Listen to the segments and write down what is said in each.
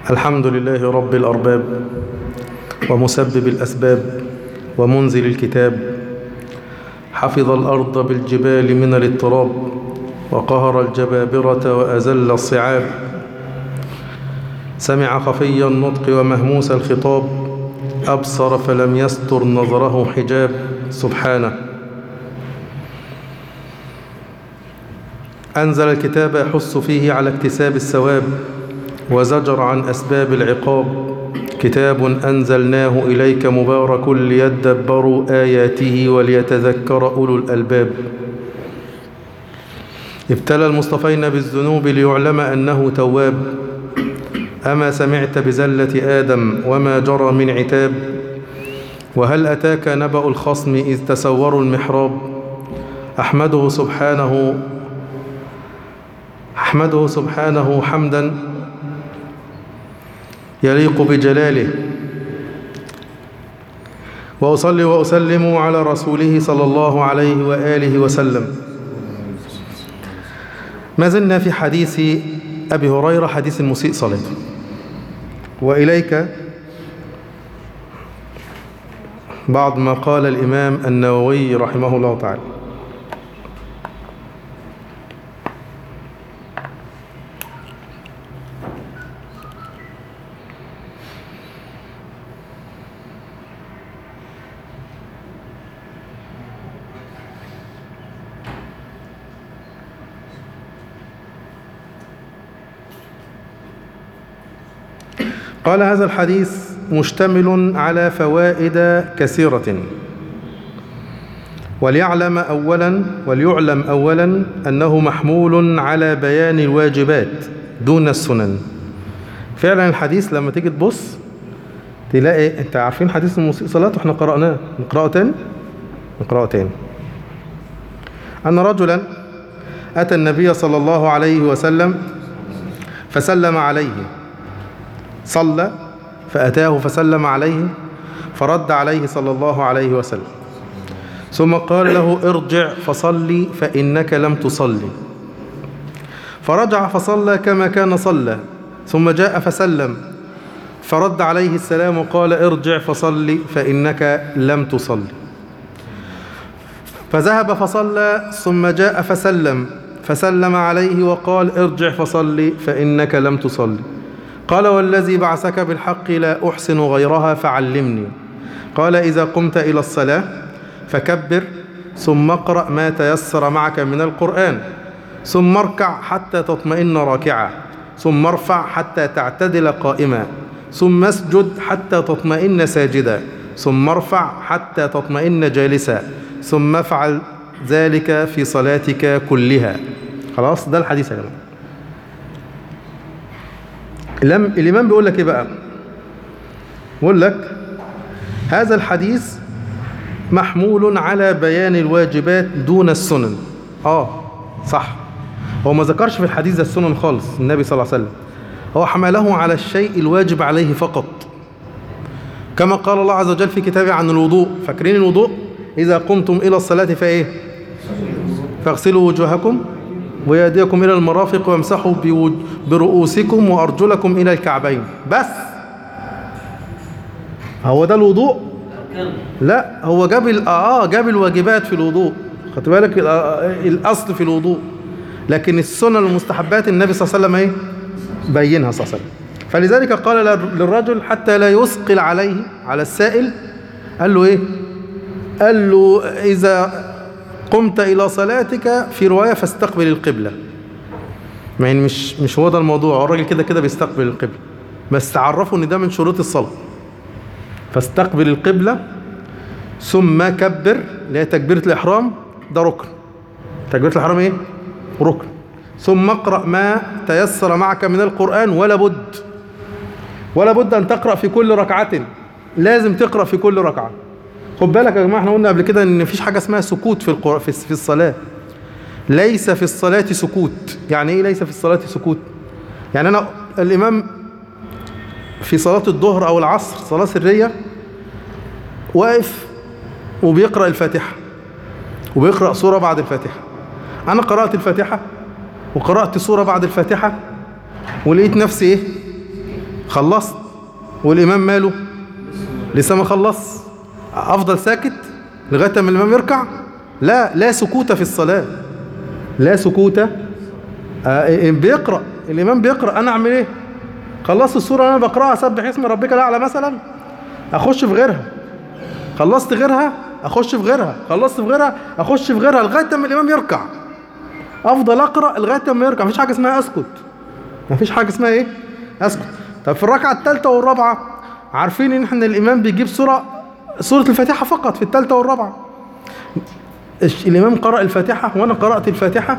الحمد لله رب الأرباب ومسبب الأسباب ومنزل الكتاب حفظ الأرض بالجبال من الاضطراب وقهر الجبابرة وأزل الصعاب سمع خفي النطق ومهموس الخطاب أبصر فلم يستر نظره حجاب سبحانه أنزل الكتاب يحث فيه على اكتساب الثواب وزجر عن أسباب العقاب كتاب أنزلناه إليك مبارك ليدبروا آياته وليتذكر أولو الألباب ابتلى المصطفين بالذنوب ليعلم أنه تواب أما سمعت بزلة آدم وما جرى من عتاب وهل أتاك نبأ الخصم إذ تسوروا المحراب أحمده سبحانه أحمده سبحانه حمدا يليق بجلاله وأصلي وأسلم على رسوله صلى الله عليه وآله وسلم ما زلنا في حديث أبي هريرة حديث المسيء صلاته وإليك بعض ما قال الإمام النووي رحمه الله تعالى قال هذا الحديث مشتمل على فوائد كثيرة وليعلم أولا وليعلم أولا أنه محمول على بيان الواجبات دون السنن فعلا الحديث لما تيجي تبص تلاقي انت عارفين حديث المسيء صلاته احنا قرأناه نقرأه تاني نقرأه تاني أن رجلا أتى النبي صلى الله عليه وسلم فسلم عليه صلى فأتاه فسلم عليه فرد عليه صلى الله عليه وسلم ثم قال له ارجع فصلي فإنك لم تصلي فرجع فصلى كما كان صلى ثم جاء فسلم فرد عليه السلام وقال ارجع فصلي فإنك لم تصلي فذهب فصلى ثم جاء فسلم فسلم عليه وقال ارجع فصلي فإنك لم تصلي قال والذي بعثك بالحق لا أحسن غيرها فعلمني قال إذا قمت إلى الصلاة فكبر ثم اقرأ ما تيسر معك من القرآن ثم اركع حتى تطمئن راكعا ثم ارفع حتى تعتدل قائما ثم اسجد حتى تطمئن ساجدا ثم ارفع حتى تطمئن جالسا ثم افعل ذلك في صلاتك كلها خلاص ده الحديث يا جماعه الإمام بيقول لك إيه بقى بيقول لك هذا الحديث محمول على بيان الواجبات دون السنن آه صح هو ما ذكرش في الحديث ده السنن خالص النبي صلى الله عليه وسلم هو حمله على الشيء الواجب عليه فقط كما قال الله عز وجل في كتابه عن الوضوء فاكرين الوضوء إذا قمتم إلى الصلاة فإيه فاغسلوا وجوهكم ويأديكم إلى المرافق وامسحوا برؤوسكم وأرجلكم إلى الكعبين بس هو ده الوضوء لا هو جاب آه جاب الواجبات في الوضوء خدت بالك الأصل في الوضوء لكن السنن المستحبات النبي صلى الله عليه وسلم ايه بينها صلى الله عليه وسلم فلذلك قال للرجل حتى لا يثقل عليه على السائل قال له ايه قال له إذا قمت إلى صلاتك في رواية فاستقبل القبلة يعني مش مش هو ده الموضوع الراجل كده كده بيستقبل القبلة بس تعرفوا ان ده من شروط الصلاة فاستقبل القبلة ثم كبر اللي هي تكبيرة الإحرام ده ركن تكبيرة الإحرام ايه؟ ركن ثم اقرأ ما تيسر معك من القرآن ولا بد ولا بد أن تقرأ في كل ركعة لازم تقرأ في كل ركعة خد بالك يا جماعه احنا قلنا قبل كده ان مفيش حاجه اسمها سكوت في القرآن في في الصلاه ليس في الصلاه سكوت يعني ايه ليس في الصلاه سكوت يعني انا الامام في صلاه الظهر او العصر صلاه سريه واقف وبيقرا الفاتحه وبيقرا سوره بعد الفاتحه انا قرات الفاتحه وقرات سوره بعد الفاتحه ولقيت نفسي ايه خلصت والإمام ماله لسه ما خلص أفضل ساكت لغاية ما الإمام يركع لا لا سكوت في الصلاة لا سكوت آه بيقرأ الإمام بيقرأ أنا أعمل إيه خلصت السورة أنا بقرأها سبح اسم ربك الأعلى مثلا أخش في غيرها خلصت غيرها أخش في غيرها خلصت في غيرها أخش في غيرها لغاية ما الإمام يركع أفضل أقرأ لغاية ما يركع مفيش حاجة اسمها أسكت مفيش حاجة اسمها إيه أسكت طب في الركعة الثالثة والرابعة عارفين إن إحنا الإمام بيجيب سورة سورة الفاتحة فقط في الثالثة والرابعة الإمام قرأ الفاتحة وأنا قرأت الفاتحة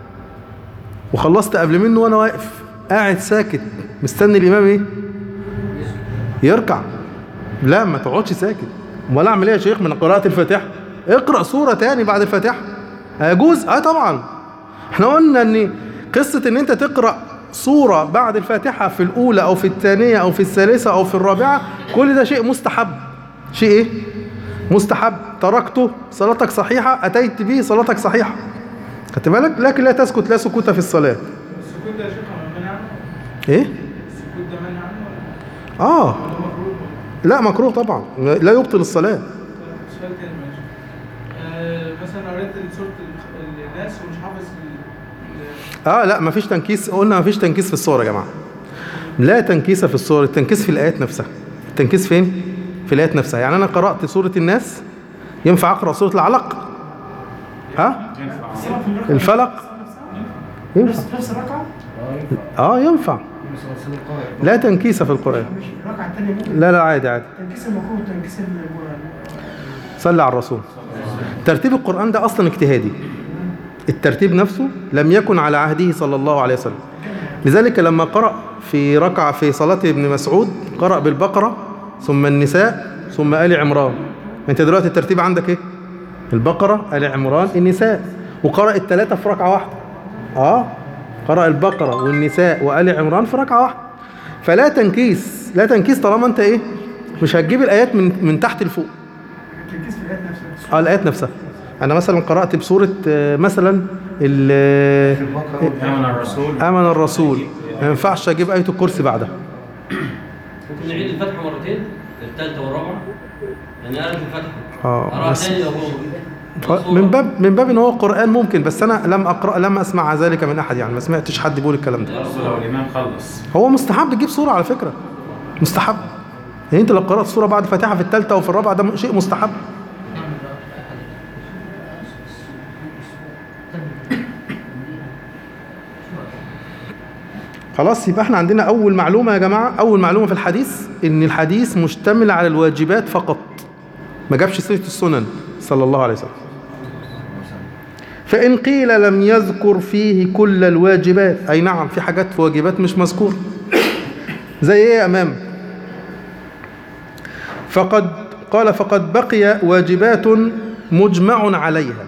وخلصت قبل منه وأنا واقف قاعد ساكت مستني الإمام إيه يركع لا ما تقعدش ساكت امال اعمل ايه يا شيخ من قراءة الفاتحة اقرأ سورة تاني بعد الفاتحة يجوز اه طبعا احنا قلنا ان قصة ان انت تقرأ سورة بعد الفاتحة في الاولى او في الثانية او في الثالثة او في الرابعة كل ده شيء مستحب شيء ايه مستحب تركته صلاتك صحيحة اتيت به صلاتك صحيحة خدت بالك لكن لا تسكت لا سكوت في الصلاة السكوت ده يا شيخ منع عنه ايه السكوت ده منع عنه ولا اه ولا مكروه لا مكروه طبعا لا يبطل الصلاة سؤال تاني ماشي آه، مثلا قريت سورة الخ- الناس ومش حافظ ال- ال- اه لا مفيش تنكيس قلنا مفيش تنكيس في الصور يا جماعه لا تنكيس في الصور التنكيس في الايات نفسها التنكيس فين في الايات نفسها يعني انا قرات سوره الناس ينفع اقرا سوره العلق ها الفلق ينفع نفس الركعة اه ينفع لا تنكيس في القران مش الركعة الثانية ممكن لا لا عادي عادي تنكيس المكروه وتنكيس ال- صلى على الرسول ترتيب القرآن ده أصلا اجتهادي الترتيب نفسه لم يكن على عهده صلى الله عليه وسلم لذلك لما قرأ في ركعة في صلاة ابن مسعود قرأ بالبقرة ثم النساء ثم آل عمران انت دلوقتي الترتيب عندك ايه البقرة آل عمران النساء وقرأ الثلاثة في ركعة واحدة اه قرأ البقرة والنساء وآل عمران في ركعة واحدة فلا تنكيس لا تنكيس طالما انت ايه مش هتجيب الآيات من من تحت لفوق تنكيس في الآيات نفسها اه الآيات نفسها أنا مثلا قرأت بسورة آه، مثلا ال- آمن الرسول آمن الرسول ما ينفعش أجيب آية الكرسي بعدها ممكن نعيد الفتحة مرتين الثالثة والرابعة يعني قرأت الفتحة اه قرأت بس تاني لو هو من باب من باب ان هو قرآن ممكن بس انا لم اقرا لم اسمع ذلك من احد يعني ما سمعتش حد بيقول الكلام ده برضه لو الإمام خلص هو مستحب تجيب سورة على فكرة مستحب يعني انت لو قرأت سورة بعد الفاتحة في الثالثة او في الرابعة ده شيء مستحب خلاص يبقى احنا عندنا اول معلومة يا جماعة اول معلومة في الحديث ان الحديث مشتمل على الواجبات فقط ما جابش سيرة السنن صلى الله عليه وسلم فإن قيل لم يذكر فيه كل الواجبات أي نعم في حاجات في واجبات مش مذكورة زي إيه يا أمام فقد قال فقد بقي واجبات مجمع عليها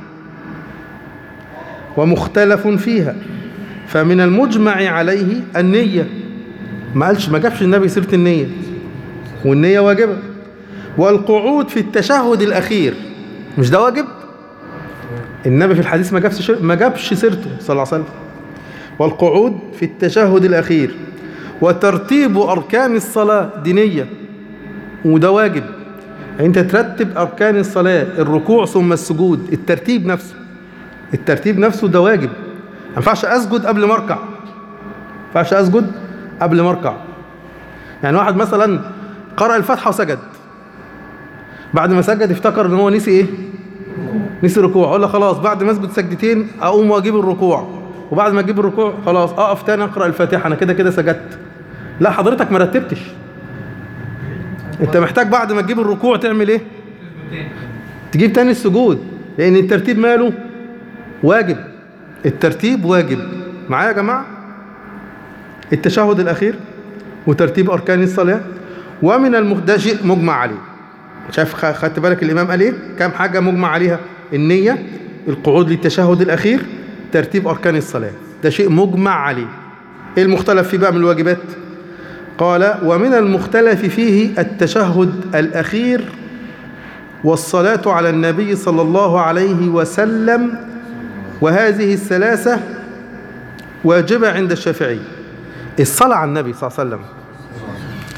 ومختلف فيها فمن المجمع عليه النية ما قالش ما جابش النبي سيرة النية والنية واجبة والقعود في التشهد الأخير مش ده واجب النبي في الحديث ما جابش ما جابش سيرته صلى الله عليه وسلم والقعود في التشهد الأخير وترتيب أركان الصلاة دينية وده واجب أنت ترتب أركان الصلاة الركوع ثم السجود الترتيب نفسه الترتيب نفسه ده واجب ما ينفعش أسجد قبل ما أركع ما ينفعش أسجد قبل ما أركع يعني واحد مثلا قرأ الفاتحة وسجد بعد ما سجد افتكر ان هو نسي ايه نسي ركوع اقول له خلاص بعد ما اسجد سجدتين اقوم واجيب الركوع وبعد ما اجيب الركوع خلاص اقف تاني اقرا الفاتحه انا كده كده سجدت لا حضرتك ما رتبتش انت محتاج بعد ما تجيب الركوع تعمل ايه تجيب تاني السجود لان الترتيب ماله واجب الترتيب واجب معايا يا جماعه التشهد الاخير وترتيب اركان الصلاه ومن المخ... ده شيء مجمع عليه شايف خ- خدت بالك الامام قال ايه كام حاجه مجمع عليها النيه القعود للتشهد الاخير ترتيب اركان الصلاه ده شيء مجمع عليه ايه المختلف فيه بقى من الواجبات قال ومن المختلف فيه التشهد الاخير والصلاه على النبي صلى الله عليه وسلم وهذه الثلاثه واجبه عند الشافعي الصلاه على النبي صلى الله عليه وسلم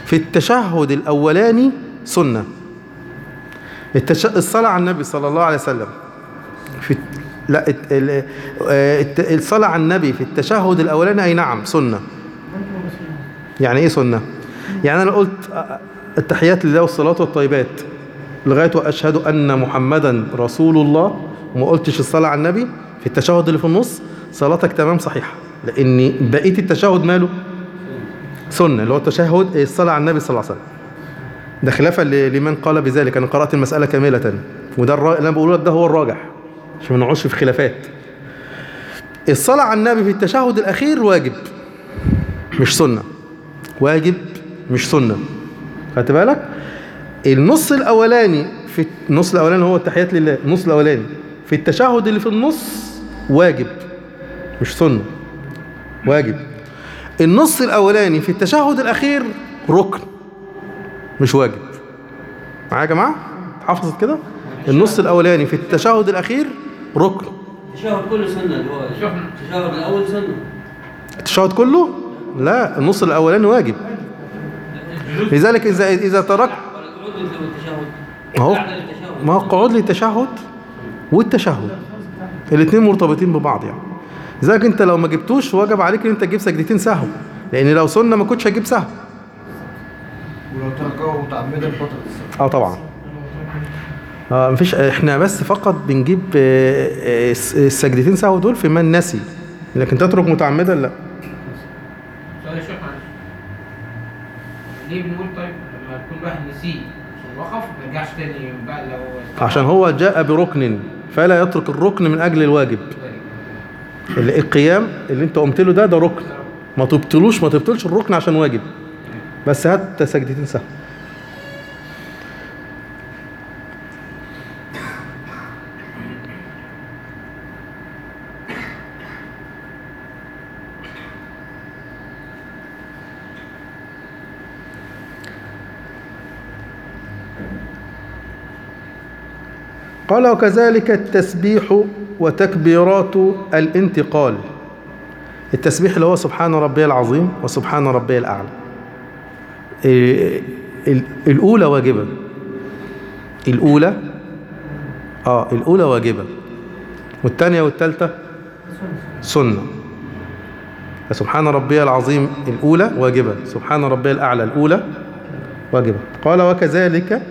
في التشهد الأولاني سنة التش... الصلاة على النبي صلى الله عليه وسلم في لا الت... ال- آه، الت... الصلاة على النبي في التشهد الأولاني أي نعم سنة يعني إيه سنة؟ يعني أنا قلت آه، التحيات لله والصلاة والطيبات لغاية وأشهد أن محمدا رسول الله وما قلتش الصلاة على النبي في التشهد اللي في النص صلاتك تمام صحيحة لأن بقية التشهد ماله سنة اللي هو التشهد الصلاة على النبي صلى الله عليه وسلم ده خلافا ل- لمن قال بذلك أنا قرأت المسألة كاملة وده الرا... اللي أنا بقوله لك ده هو الراجح عشان ما نقعدش في خلافات الصلاة على النبي في التشهد الأخير واجب مش سنة واجب مش سنة خدت بالك النص الأولاني في النص الأولاني هو التحيات لله النص الأولاني في التشهد اللي في النص واجب مش سنة واجب النص الأولاني في التشهد الأخير ركن مش واجب معايا يا جماعة حفظت كده النص الأولاني في التشهد الأخير ركن التشهد كله سنة اللي هو التشهد الأول سنة التشهد كله لا النص الأولاني واجب لذلك إذا إذا تركت ولا القعود للتشهد ما هو بعد التشهد ما هو القعود للتشهد والتشهد الاثنين مرتبطين ببعض يعني لذلك انت لو ما جبتوش وجب عليك ان انت تجيب سجدتين سهو لان لو سنه ما كنتش هتجيب سهو ولو تركه متعمدا بطل الصلاة اه طبعا اه مفيش احنا بس فقط بنجيب آه، آه، السجدتين سهو دول في من نسي لكن تترك متعمدا لا سؤال يا شيخ معلش ليه بنقول طيب لما يكون واحد نسيه عشان وقف ما يرجعش تاني بعد لو عشان هو جاء بركن فلا يترك الركن من اجل الواجب اللي القيام اللي انت قمت له ده ده ركن ما تبطلوش ما تبطلش الركن عشان واجب بس هات سجدتين سهو قال وكذلك التسبيح وتكبيرات الانتقال التسبيح اللي هو سبحان ربي العظيم وسبحان ربي الأعلى إيه، ال- الأولى واجبة الأولى آه الأولى واجبة والثانية والثالثة سنة سبحان ربي العظيم الأولى واجبة سبحان ربي الأعلى الأولى واجبة قال وكذلك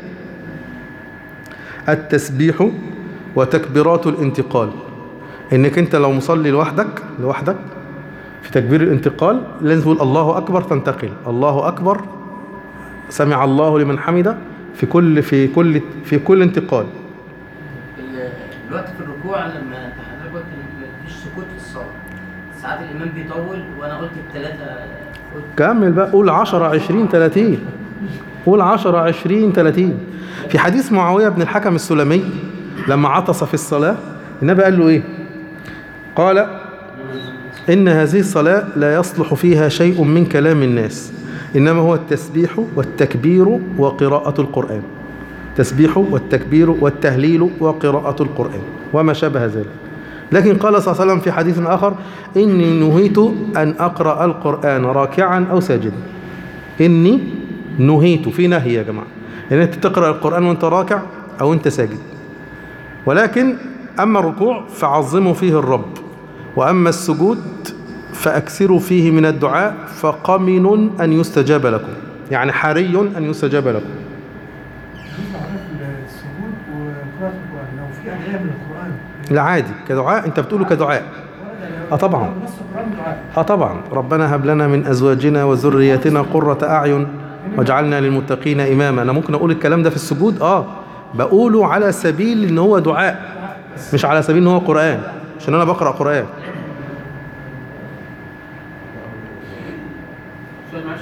التسبيح وتكبيرات الانتقال انك انت لو مصلي لوحدك لوحدك في تكبير الانتقال لازم تقول الله اكبر تنتقل الله اكبر سمع الله لمن حمده في كل في كل في كل انتقال ال- الوقت في الركوع لما انت حضرتك قلت إن مفيش سكوت في الصلاه ساعات الامام بيطول وانا قلت الثلاثه قلت كمل بقى قول 10 20 30 قول 10 20 30 في حديث معاوية بن الحكم السلمي لما عطس في الصلاة النبي قال له ايه قال إن هذه الصلاة لا يصلح فيها شيء من كلام الناس إنما هو التسبيح والتكبير وقراءة القرآن تسبيح والتكبير والتهليل وقراءة القرآن وما شابه ذلك لكن قال صلى الله عليه وسلم في حديث آخر إني نهيت أن أقرأ القرآن راكعا أو ساجدا إني نهيت في نهي يا جماعة إن أنت تقرأ القرآن وأنت راكع أو أنت ساجد ولكن أما الركوع فعظموا فيه الرب وأما السجود فأكثروا فيه من الدعاء فقمن أن يستجاب لكم يعني حري أن يستجاب لكم بالنسبه لحضرتك السجود وقراءه القران لو في اجزاء من القران لا عادي كدعاء أنت بتقوله كدعاء آه طبعا نص القران دعاء اه طبعا ربنا هب لنا من ازواجنا وذرياتنا قرة اعين واجعلنا للمتقين اماما انا ممكن اقول الكلام ده في السجود اه بقوله على سبيل ان هو دعاء مش على سبيل ان هو قرآن عشان انا بقرأ قرآن سؤال معلش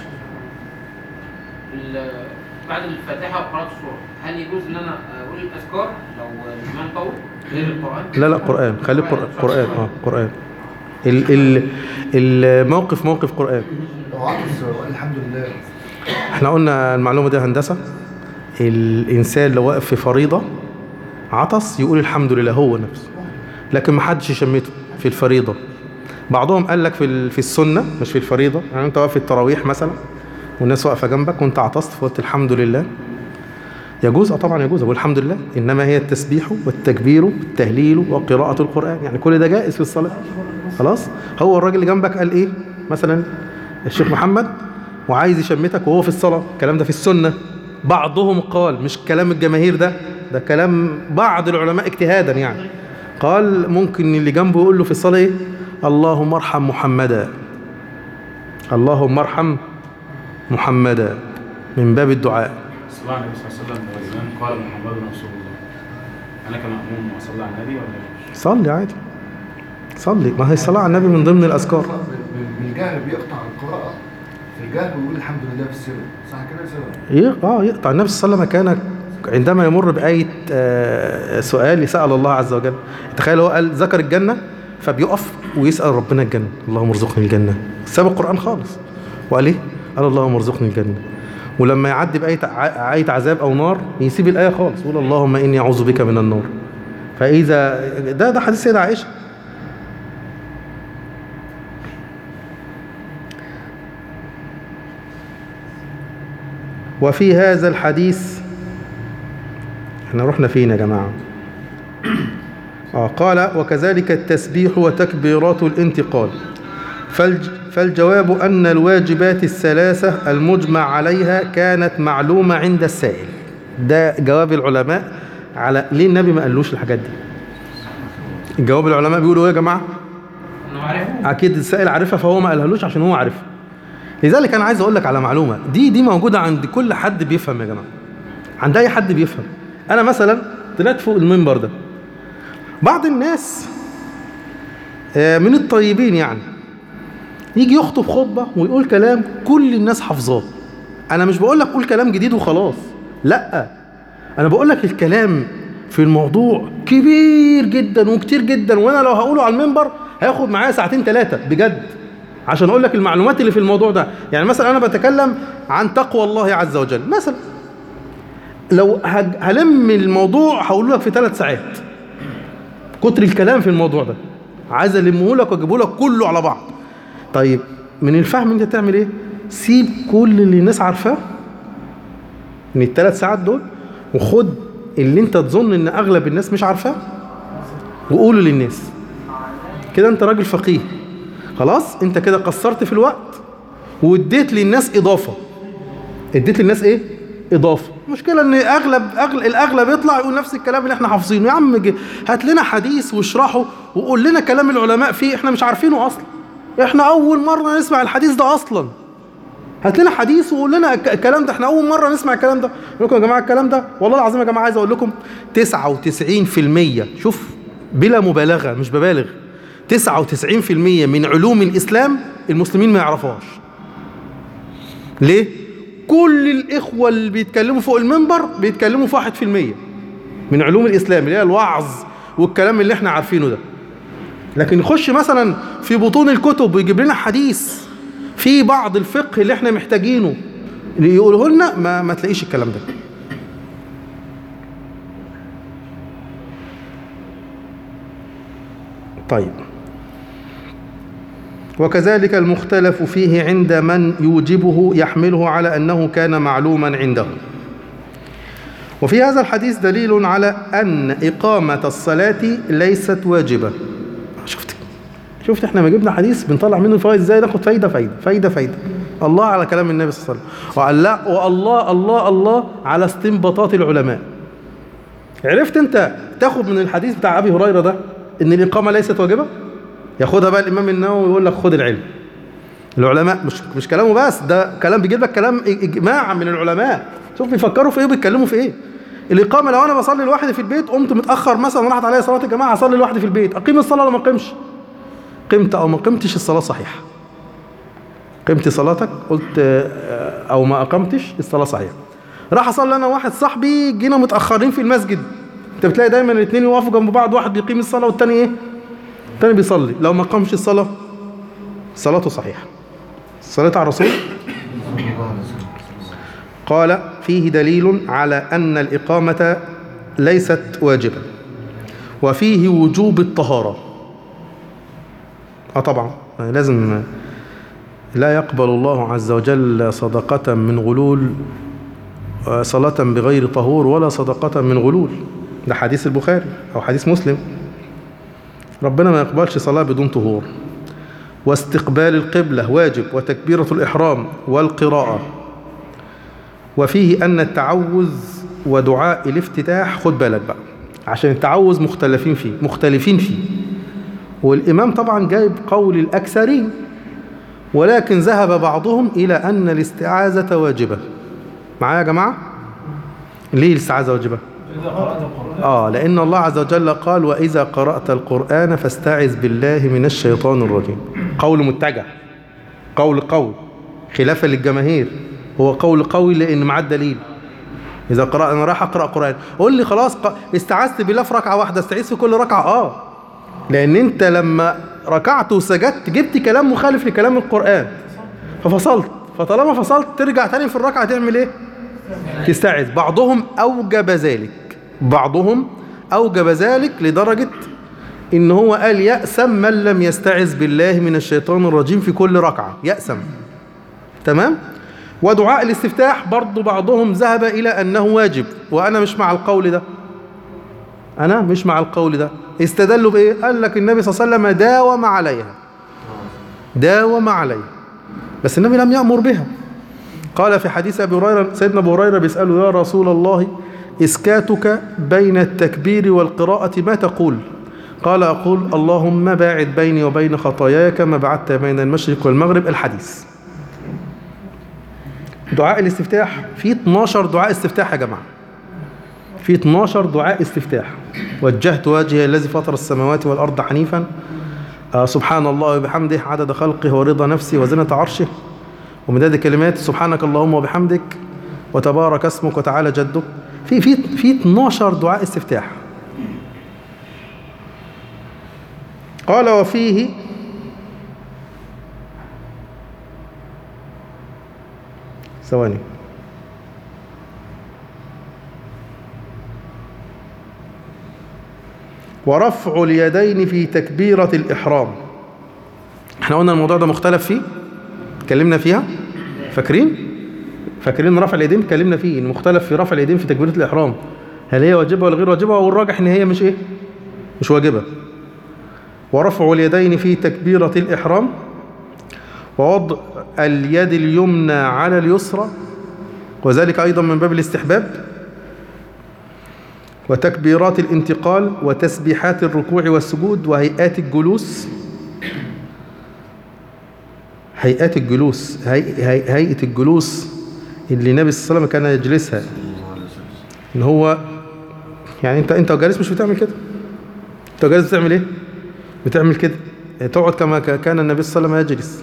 ال- بعد الفاتحه وقراءه السوره هل يجوز ان انا اقول الاذكار لو الامام طول غير القران؟ لا لا قرآن خليك قرآن قرآن اه قرآن ال- ال- الموقف موقف قرآن لو عطس وقال الحمد لله احنا قلنا المعلومة دي هندسة الإنسان لو واقف في فريضة عطس يقول الحمد لله هو نفسه لكن ما حدش يشمته في الفريضة بعضهم قال لك في ال- في السنة مش في الفريضة يعني انت واقف في التراويح مثلا والناس واقفة جنبك وانت عطست فقلت الحمد لله يجوز اه طبعا يجوز اقول الحمد لله انما هي التسبيح والتكبير والتهليل وقراءة القرآن يعني كل ده جائز في الصلاة خلاص هو الراجل اللي جنبك قال ايه مثلا الشيخ محمد وعايز يشمتك وهو في الصلاة الكلام ده في السنة بعضهم قال مش كلام الجماهير ده ده كلام بعض العلماء اجتهادا يعني قال ممكن اللي جنبه يقول له في الصلاة ايه اللهم ارحم محمدا اللهم ارحم محمدا من باب الدعاء صلى على النبي صلى الله عليه وسلم والإمام قال محمد رسول الله أنا كمأموم أصلي على النبي ولا إيه؟ صلي عادي صلي ما هي الصلاة على النبي من ضمن الأذكار بالجهل بيقطع القراءة في الجهل ويقول الحمد لله في السر صح كده يا سيدنا؟ ي- اه يقطع النبي صلى الله عليه وسلم كان عندما يمر بآية آه، سؤال يسأل الله عز وجل تخيل هو قال ذكر الجنة فبيقف ويسأل ربنا الجنة اللهم ارزقني الجنة ساب القرآن خالص وقال ايه؟ قال اللهم ارزقني الجنة ولما يعدي بآية ع- آية عذاب أو نار يسيب الآية خالص يقول اللهم إني أعوذ بك من النار فإذا ده ده حديث سيدة عائشة وفي هذا الحديث احنا رحنا فين يا جماعة آه قال وكذلك التسبيح وتكبيرات الانتقال فالج فالجواب أن الواجبات الثلاثة المجمع عليها كانت معلومة عند السائل ده جواب العلماء على ليه النبي ما قالوش الحاجات دي الجواب العلماء بيقولوا ايه يا جماعة انه عارفه اكيد السائل عارفها فهو ما قالهالوش عشان هو عارفها لذلك انا عايز اقول لك على معلومه دي دي موجوده عند كل حد بيفهم يا جماعه عند اي حد بيفهم انا مثلا طلعت فوق المنبر ده بعض الناس آه، من الطيبين يعني يجي يخطب خطبه ويقول كلام كل الناس حافظاه انا مش بقول لك قول كلام جديد وخلاص لا انا بقول لك الكلام في الموضوع كبير جدا وكتير جدا وانا لو هقوله على المنبر هياخد معايا ساعتين ثلاثه بجد عشان اقول لك المعلومات اللي في الموضوع ده يعني مثلا انا بتكلم عن تقوى الله عز وجل مثلا لو هج- هلم الموضوع هقول لك في ثلاث ساعات كتر الكلام في الموضوع ده عايز المه لك واجيبه لك كله على بعض طيب من الفهم انت تعمل ايه سيب كل اللي الناس عارفاه من الثلاث ساعات دول وخد اللي انت تظن ان اغلب الناس مش عارفاه وقوله للناس كده انت راجل فقيه خلاص انت كده قصرت في الوقت واديت للناس اضافه اديت للناس ايه اضافه المشكله ان اغلب أغلب الاغلب يطلع يقول نفس الكلام اللي احنا حافظينه يا عم ج- هات لنا حديث واشرحه وقول لنا كلام العلماء فيه احنا مش عارفينه اصلا احنا اول مره نسمع الحديث ده اصلا هات لنا حديث وقول لنا الك- الكلام ده احنا اول مره نسمع الكلام ده اقول لكم يا جماعه الكلام ده والله العظيم يا جماعه عايز اقول لكم 99% شوف بلا مبالغه مش ببالغ 99% من علوم الاسلام المسلمين ما يعرفوهاش ليه كل الاخوه اللي بيتكلموا فوق المنبر بيتكلموا في 1% من علوم الاسلام اللي هي الوعظ والكلام اللي احنا عارفينه ده لكن يخش مثلا في بطون الكتب ويجيب لنا حديث في بعض الفقه اللي احنا محتاجينه اللي يقوله لنا ما, ما تلاقيش الكلام ده طيب وكذلك المختلف فيه عند من يوجبه يحمله على أنه كان معلوما عنده وفي هذا الحديث دليل على أن إقامة الصلاة ليست واجبة شفت شفت احنا ما جبنا حديث بنطلع منه الفوائد ازاي ناخد فايدة فايدة فايدة فايدة الله على كلام النبي صلى الله عليه وسلم وقال لا والله الله الله على استنباطات العلماء عرفت انت تاخد من الحديث بتاع ابي هريره ده ان الاقامه ليست واجبه ياخدها بقى الامام النووي ويقول لك خد العلم العلماء مش مش كلامه بس ده كلام بيجيب لك كلام اجماع من العلماء شوف بيفكروا في ايه وبيتكلموا في ايه الاقامه لو انا بصلي لوحدي في البيت قمت متاخر مثلا راحت عليا صلاه الجماعه اصلي لوحدي في البيت اقيم الصلاه ولا ما اقيمش قمت او ما قمتش الصلاه صحيحه قمت صلاتك قلت آه، او ما اقمتش الصلاه صحيحه راح اصلي انا واحد صاحبي جينا متاخرين في المسجد انت بتلاقي دايما الاثنين يقفوا جنب بعض واحد بيقيم الصلاه والتاني ايه التاني بيصلي لو ما قامش الصلاه صلاته صحيحه صلاه على الرسول قال فيه دليل على ان الاقامه ليست واجبه وفيه وجوب الطهاره اه طبعا لازم لا يقبل الله عز وجل صدقة من غلول آه، صلاة بغير طهور ولا صدقة من غلول ده حديث البخاري أو حديث مسلم ربنا ما يقبلش صلاة بدون طهور واستقبال القبلة واجب وتكبيرة الإحرام والقراءة وفيه أن التعوذ ودعاء الافتتاح خد بالك بقى عشان التعوذ مختلفين فيه مختلفين فيه والإمام طبعا جايب قول الأكثرين ولكن ذهب بعضهم إلى أن الاستعاذة واجبة معايا يا جماعة ليه الاستعاذة واجبة إذا قرأت القرآن آه لأن الله عز وجل قال وإذا قرأت القرآن فاستعذ بالله من الشيطان الرجيم قول متجه قول قوي خلافا للجماهير هو قول قوي لأن معاه الدليل إذا قرأ أنا راح أقرأ قرآن قول لي خلاص ق- استعذت بالله في ركعة واحدة استعيذ في كل ركعة آه لأن أنت لما ركعت وسجدت جبت كلام مخالف لكلام القرآن ففصلت فطالما فصلت ترجع تاني في الركعة تعمل إيه؟ تستعذ بعضهم أوجب ذلك بعضهم أوجب ذلك لدرجة إن هو قال يأسم من لم يستعذ بالله من الشيطان الرجيم في كل ركعة يأسم تمام ودعاء الاستفتاح برضو بعضهم ذهب إلى أنه واجب وأنا مش مع القول ده أنا مش مع القول ده استدلوا بإيه قال لك النبي صلى الله عليه وسلم داوم عليها داوم عليها بس النبي لم يأمر بها قال في حديث أبي هريرة سيدنا أبو هريرة بيسأله يا رسول الله إسكاتك بين التكبير والقراءة ما تقول قال أقول اللهم باعد بيني وبين خطاياي كما بعدت بين المشرق والمغرب الحديث دعاء الاستفتاح في 12 دعاء استفتاح يا جماعة في 12 دعاء استفتاح وجهت وجهي الذي فطر السماوات والأرض حنيفا آه سبحان الله وبحمده عدد خلقه ورضا نفسه وزنة عرشه ومداد كلمات سبحانك اللهم وبحمدك وتبارك اسمك وتعالى جدك في في في 12 دعاء استفتاح قال وفيه ثواني ورفع اليدين في تكبيرة الإحرام احنا قلنا الموضوع ده مختلف فيه اتكلمنا فيها فاكرين فاكرين رفع اليدين اتكلمنا فيه ان مختلف في رفع اليدين في تكبيرة الإحرام هل هي واجبة ولا غير واجبة والراجح ان هي مش ايه مش واجبة ورفع اليدين في تكبيرة الإحرام ووضع اليد اليمنى على اليسرى وذلك أيضا من باب الاستحباب وتكبيرات الانتقال وتسبيحات الركوع والسجود وهيئات الجلوس هيئات الجلوس هي... هي... هيئة الجلوس اللي النبي صلى الله عليه وسلم كان يجلسها ان هو يعني انت انت جالس مش بتعمل كده انت جالس بتعمل ايه بتعمل كده يعني تقعد كما ك- كان النبي صلى الله عليه وسلم يجلس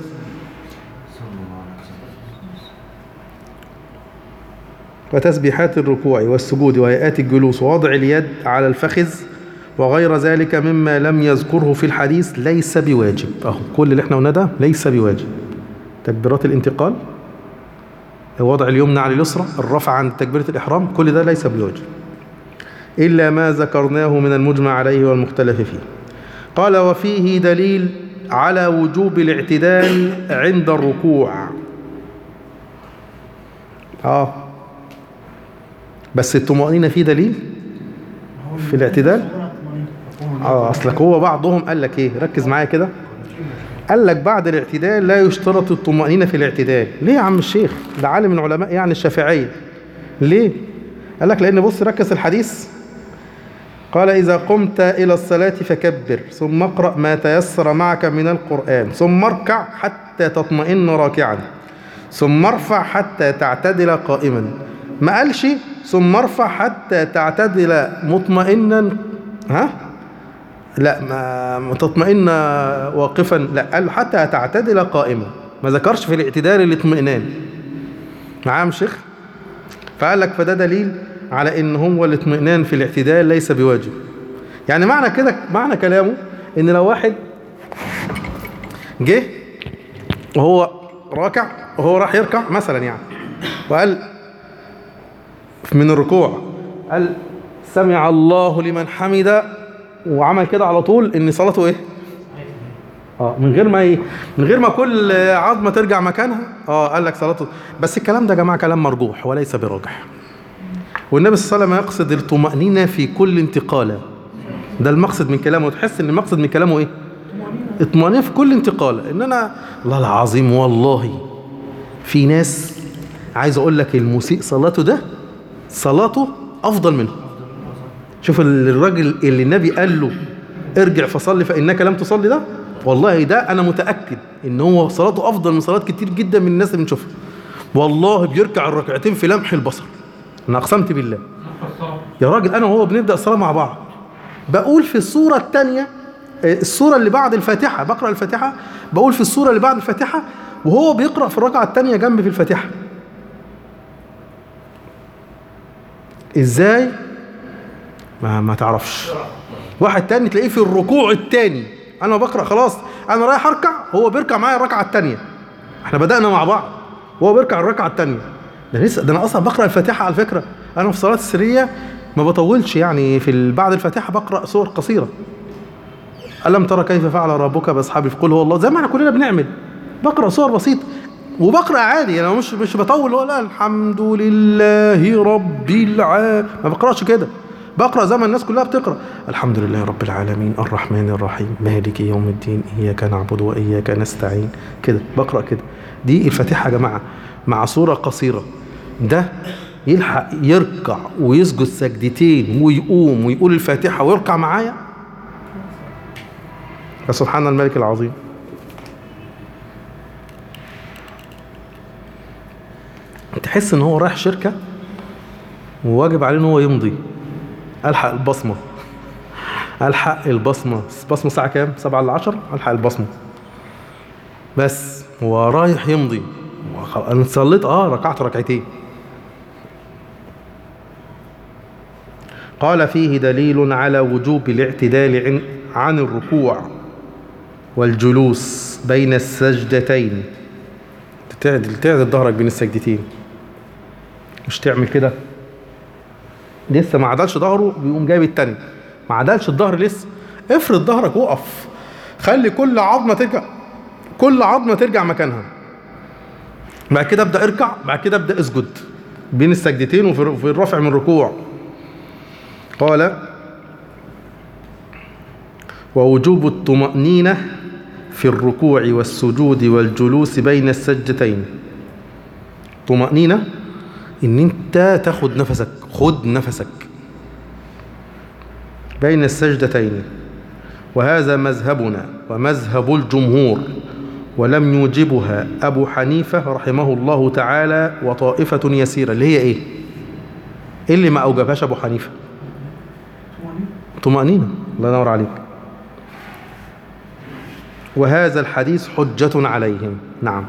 وتسبيحات الركوع والسجود وهيئات الجلوس ووضع اليد على الفخذ وغير ذلك مما لم يذكره في الحديث ليس بواجب اهو كل اللي احنا قلناه ده ليس بواجب تكبيرات الانتقال وضع اليمنى على اليسرى الرفع عند تكبيرة الإحرام كل ده ليس بواجب إلا ما ذكرناه من المجمع عليه والمختلف فيه قال وفيه دليل على وجوب الاعتدال عند الركوع آه بس الطمأنينة فيه دليل في الاعتدال اه اصلك هو بعضهم قال لك ايه ركز معايا كده قال لك بعد الاعتدال لا يشترط الطمأنينة في الاعتدال ليه يا عم الشيخ ده عالم من علماء يعني الشافعية ليه قال لك لان بص ركز الحديث قال إذا قمت إلى الصلاة فكبر ثم اقرأ ما تيسر معك من القرآن ثم اركع حتى تطمئن راكعا ثم ارفع حتى تعتدل قائما ما قالش ثم ارفع حتى تعتدل مطمئنا ها لا ما تطمئن واقفا لا قال حتى تعتدل قائما ما ذكرش في الاعتدال الاطمئنان معايا يا شيخ فقال لك فده دليل على ان هو الاطمئنان في الاعتدال ليس بواجب يعني معنى كده معنى كلامه ان لو واحد جه وهو راكع وهو راح يركع مثلا يعني وقال من الركوع قال سمع الله لمن حمد وعمل كده على طول ان صلاته ايه اه من غير ما ايه من غير ما كل عظمه ترجع مكانها اه قال لك صلاته بس الكلام ده يا جماعه كلام مرجوح وليس براجح والنبي صلى الله عليه وسلم يقصد الطمأنينة في كل انتقالة ده المقصد من كلامه تحس ان المقصد من كلامه ايه اطمئنان في كل انتقالة ان انا الله العظيم والله في ناس عايز اقول لك المسيء صلاته ده صلاته افضل منه شوف الراجل اللي النبي قال له ارجع فصلي فانك لم تصلي ده والله ده انا متاكد ان هو صلاته افضل من صلاه كتير جدا من الناس اللي بنشوفها والله بيركع الركعتين في لمح البصر انا اقسمت بالله يا راجل انا وهو بنبدا الصلاه مع بعض بقول في السوره الثانيه السوره اللي بعد الفاتحه بقرا الفاتحه بقول في السوره اللي بعد الفاتحه وهو بيقرا في الركعه الثانيه جنبي في الفاتحه ازاي ما ما تعرفش واحد تاني تلاقيه في الركوع التاني انا بقرا خلاص انا رايح اركع هو بيركع معايا الركعه التانيه احنا بدانا مع بعض وهو بيركع الركعه التانيه ده لسه ده انا اصلا بقرا الفاتحه على فكره انا في الصلاه السريه ما بطولش يعني في ال- بعد الفاتحه بقرا سور قصيره الم ترى كيف فعل ربك باصحاب قل هو الله زي ما احنا كلنا بنعمل بقرا سور بسيطه وبقرا عادي انا مش مش بطول ولا الحمد لله رب العالمين ما بقراش كده بقرا زي ما الناس كلها بتقرا الحمد لله رب العالمين الرحمن الرحيم مالك يوم الدين اياك نعبد واياك نستعين كده بقرا كده دي الفاتحه يا جماعه مع سوره قصيره ده يلحق يركع ويسجد سجدتين ويقوم ويقول الفاتحه ويركع معايا فسبحان الملك العظيم تحس ان هو رايح شركه وواجب عليه ان هو يمضي الحق البصمه الحق البصمه البصمه الساعه كام 7 ل 10 الحق البصمه بس هو رايح يمضي وخ- انا صليت اه ركعت ركعتين قال فيه دليل على وجوب الاعتدال عن, عن الركوع والجلوس بين السجدتين تعدل تعدل ظهرك بين السجدتين مش تعمل كده لسه ما عدلش ظهره بيقوم جايب التاني ما عدلش الظهر لسه افرد ظهرك وقف خلي كل عظمه ترجع كل عظمه ترجع مكانها بعد كده ابدا اركع بعد كده ابدا اسجد بين السجدتين وفي وفي الرفع من الركوع قال ووجوب الطمأنينة في الركوع والسجود والجلوس بين السجدتين طمأنينة ان انت تاخد نفسك خد نفسك بين السجدتين وهذا مذهبنا ومذهب الجمهور ولم يوجبها أبو حنيفة رحمه الله تعالى وطائفة يسيرة اللي هي إيه؟ إيه اللي ما أوجبهاش أبو حنيفة؟ طمأنينة الله ينور عليك وهذا الحديث حجة عليهم نعم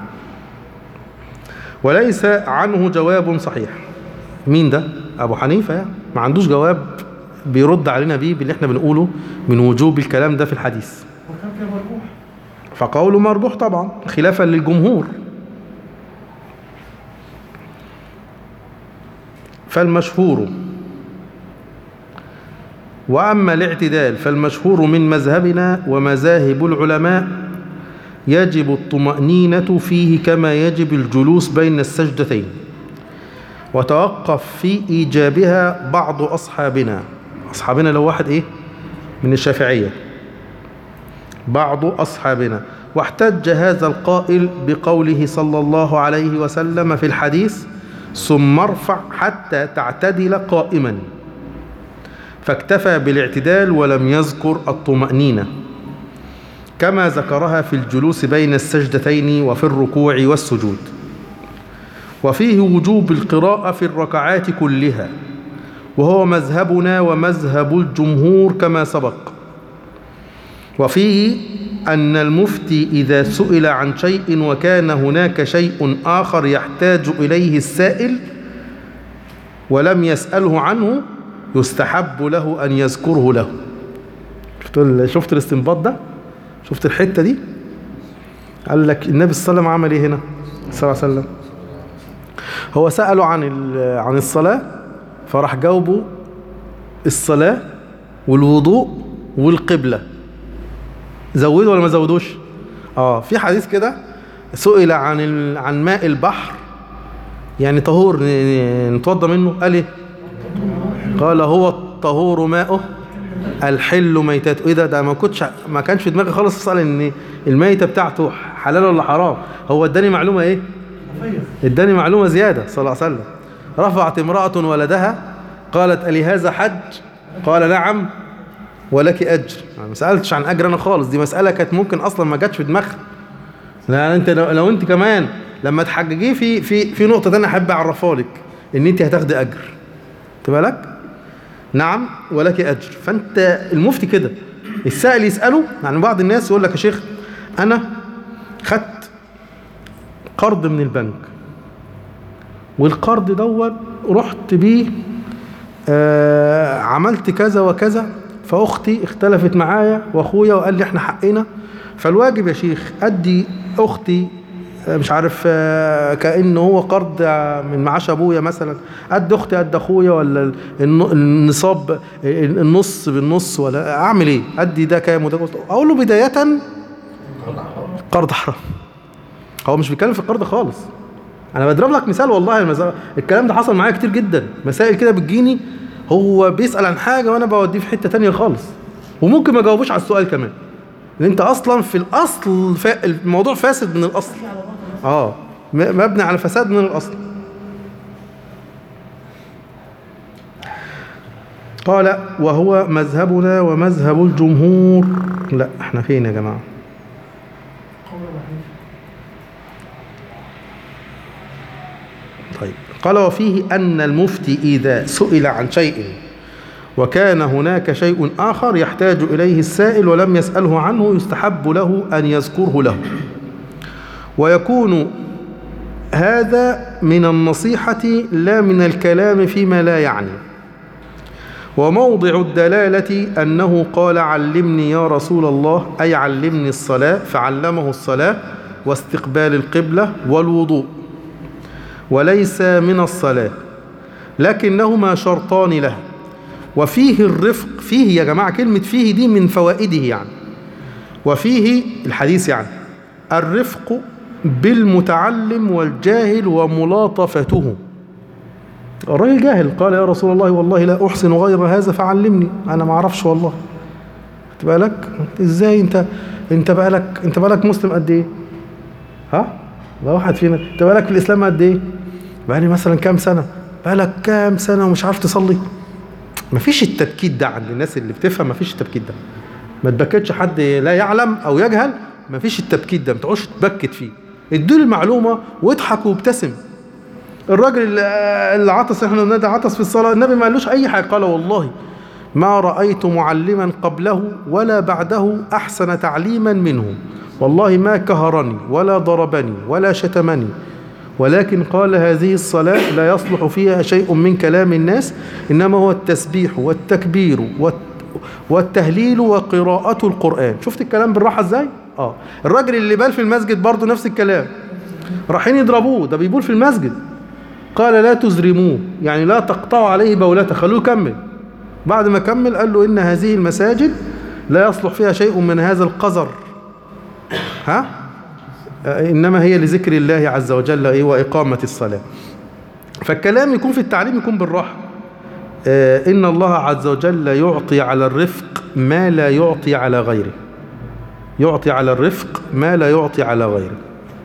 وليس عنه جواب صحيح مين ده أبو حنيفة يعني. ما عندوش جواب بيرد علينا بيه باللي احنا بنقوله من وجوب الكلام ده في الحديث وكان كده مرجوح فقوله مرجوح طبعا خلافا للجمهور فالمشهور وأما الاعتدال فالمشهور من مذهبنا ومذاهب العلماء يجب الطمأنينة فيه كما يجب الجلوس بين السجدتين وتوقف في إيجابها بعض أصحابنا أصحابنا لو واحد إيه من الشافعية بعض أصحابنا واحتج هذا القائل بقوله صلى الله عليه وسلم في الحديث ثم ارفع حتى تعتدل قائما فاكتفى بالاعتدال ولم يذكر الطمأنينة كما ذكرها في الجلوس بين السجدتين وفي الركوع والسجود وفيه وجوب القراءة في الركعات كلها وهو مذهبنا ومذهب الجمهور كما سبق وفيه أن المفتي إذا سئل عن شيء وكان هناك شيء آخر يحتاج إليه السائل ولم يسأله عنه يستحب له أن يذكره له شفت ال- شفت الاستنباط ده شفت الحتة دي قال لك النبي صلى الله عليه وسلم عمل ايه هنا صلى الله عليه وسلم هو سأله عن ال- عن الصلاة فراح جاوبه الصلاة والوضوء والقبلة زودوا ولا ما زودوش اه في حديث كده سئل عن ال... عن ماء البحر يعني طهور ن- ن- نتوضى منه قال ايه قال هو الطهور ماؤه الحل ميتته ايه ده ده ما كنتش ما كانش في دماغي خالص اسال ان الميته بتاعته حلال ولا حرام هو اداني معلومه ايه اداني معلومه زياده صلى الله عليه وسلم رفعت امراه ولدها قالت الي هذا حج قال نعم ولك اجر أنا ما سالتش عن اجر انا خالص دي مساله كانت ممكن اصلا ما جاتش في دماغها لا انت لو, لو انت كمان لما تحججيه في في في نقطه ثانيه احب اعرفها لك ان انت هتاخدي اجر تبقى لك نعم ولك اجر فانت المفتي كده السائل يساله يعني بعض الناس يقول لك يا شيخ انا خدت قرض من البنك والقرض دوت رحت بيه آه عملت كذا وكذا فاختي اختلفت معايا واخويا وقال لي احنا حقنا فالواجب يا شيخ ادي اختي آه، مش عارف آه، كانه هو قرض آه، من معاش ابويا مثلا قد اختي قد اخويا ولا الن- النصاب آه، النص بالنص ولا اعمل ايه ادي ده كام وده اقول له بدايه قرض حرام هو مش بيتكلم في القرض خالص انا بضرب لك مثال والله المز... الكلام ده حصل معايا كتير جدا مسائل كده بتجيني هو بيسأل عن حاجة وانا بوديه في حتة تانية خالص وممكن ما جاوبوش على السؤال كمان لان انت اصلا في الاصل ف... الموضوع فاسد من الاصل اه م- مبني على فساد من الاصل قال وهو مذهبنا ومذهب الجمهور لا احنا فين يا جماعه قول الوحيد طيب قال وفيه أن المفتي إذا سئل عن شيء وكان هناك شيء آخر يحتاج إليه السائل ولم يسأله عنه يستحب له أن يذكره له ويكون هذا من النصيحة لا من الكلام فيما لا يعني وموضع الدلالة أنه قال علمني يا رسول الله أي علمني الصلاة فعلمه الصلاة واستقبال القبلة والوضوء وليس من الصلاة لكنهما شرطان له وفيه الرفق فيه يا جماعة كلمة فيه دي من فوائده يعني وفيه الحديث يعني الرفق بالمتعلم والجاهل وملاطفته الراجل جاهل قال يا رسول الله والله لا أحسن غير هذا فعلمني أنا ما أعرفش والله خدت بالك إزاي أنت أنت بقالك أنت بقالك مسلم قد إيه ها ده واحد فينا انت بقالك في الاسلام قد ايه بقالي مثلا كام سنه بقالك كام سنه ومش عارف تصلي مفيش التبكيت ده عند الناس اللي بتفهم مفيش التبكيت ده ما تبكتش حد لا يعلم او يجهل مفيش التبكيت ده ما تقعدش تبكت فيه ادوا المعلومه واضحك وابتسم الراجل اللي اللي عطس احنا بنادي عطس في الصلاه النبي ما قالوش اي حاجه قال والله ما رايت معلما قبله ولا بعده احسن تعليما منه والله ما كهرني ولا ضربني ولا شتمني ولكن قال هذه الصلاة لا يصلح فيها شيء من كلام الناس إنما هو التسبيح والتكبير والت- والتهليل وقراءة القرآن شفت الكلام بالراحة ازاي؟ اه الراجل اللي بال في المسجد برضه نفس الكلام رايحين يضربوه ده بيبول في المسجد قال لا تزرموه يعني لا تقطعوا عليه بولته خلوه يكمل بعد ما كمل قال له إن هذه المساجد لا يصلح فيها شيء من هذا القذر ها آه، إنما هي لذكر الله عز وجل إيه وإقامة الصلاة فالكلام يكون في التعليم يكون بالراحة آه، إن الله عز وجل يعطي على الرفق ما لا يعطي على غيره يعطي على الرفق ما لا يعطي على غيره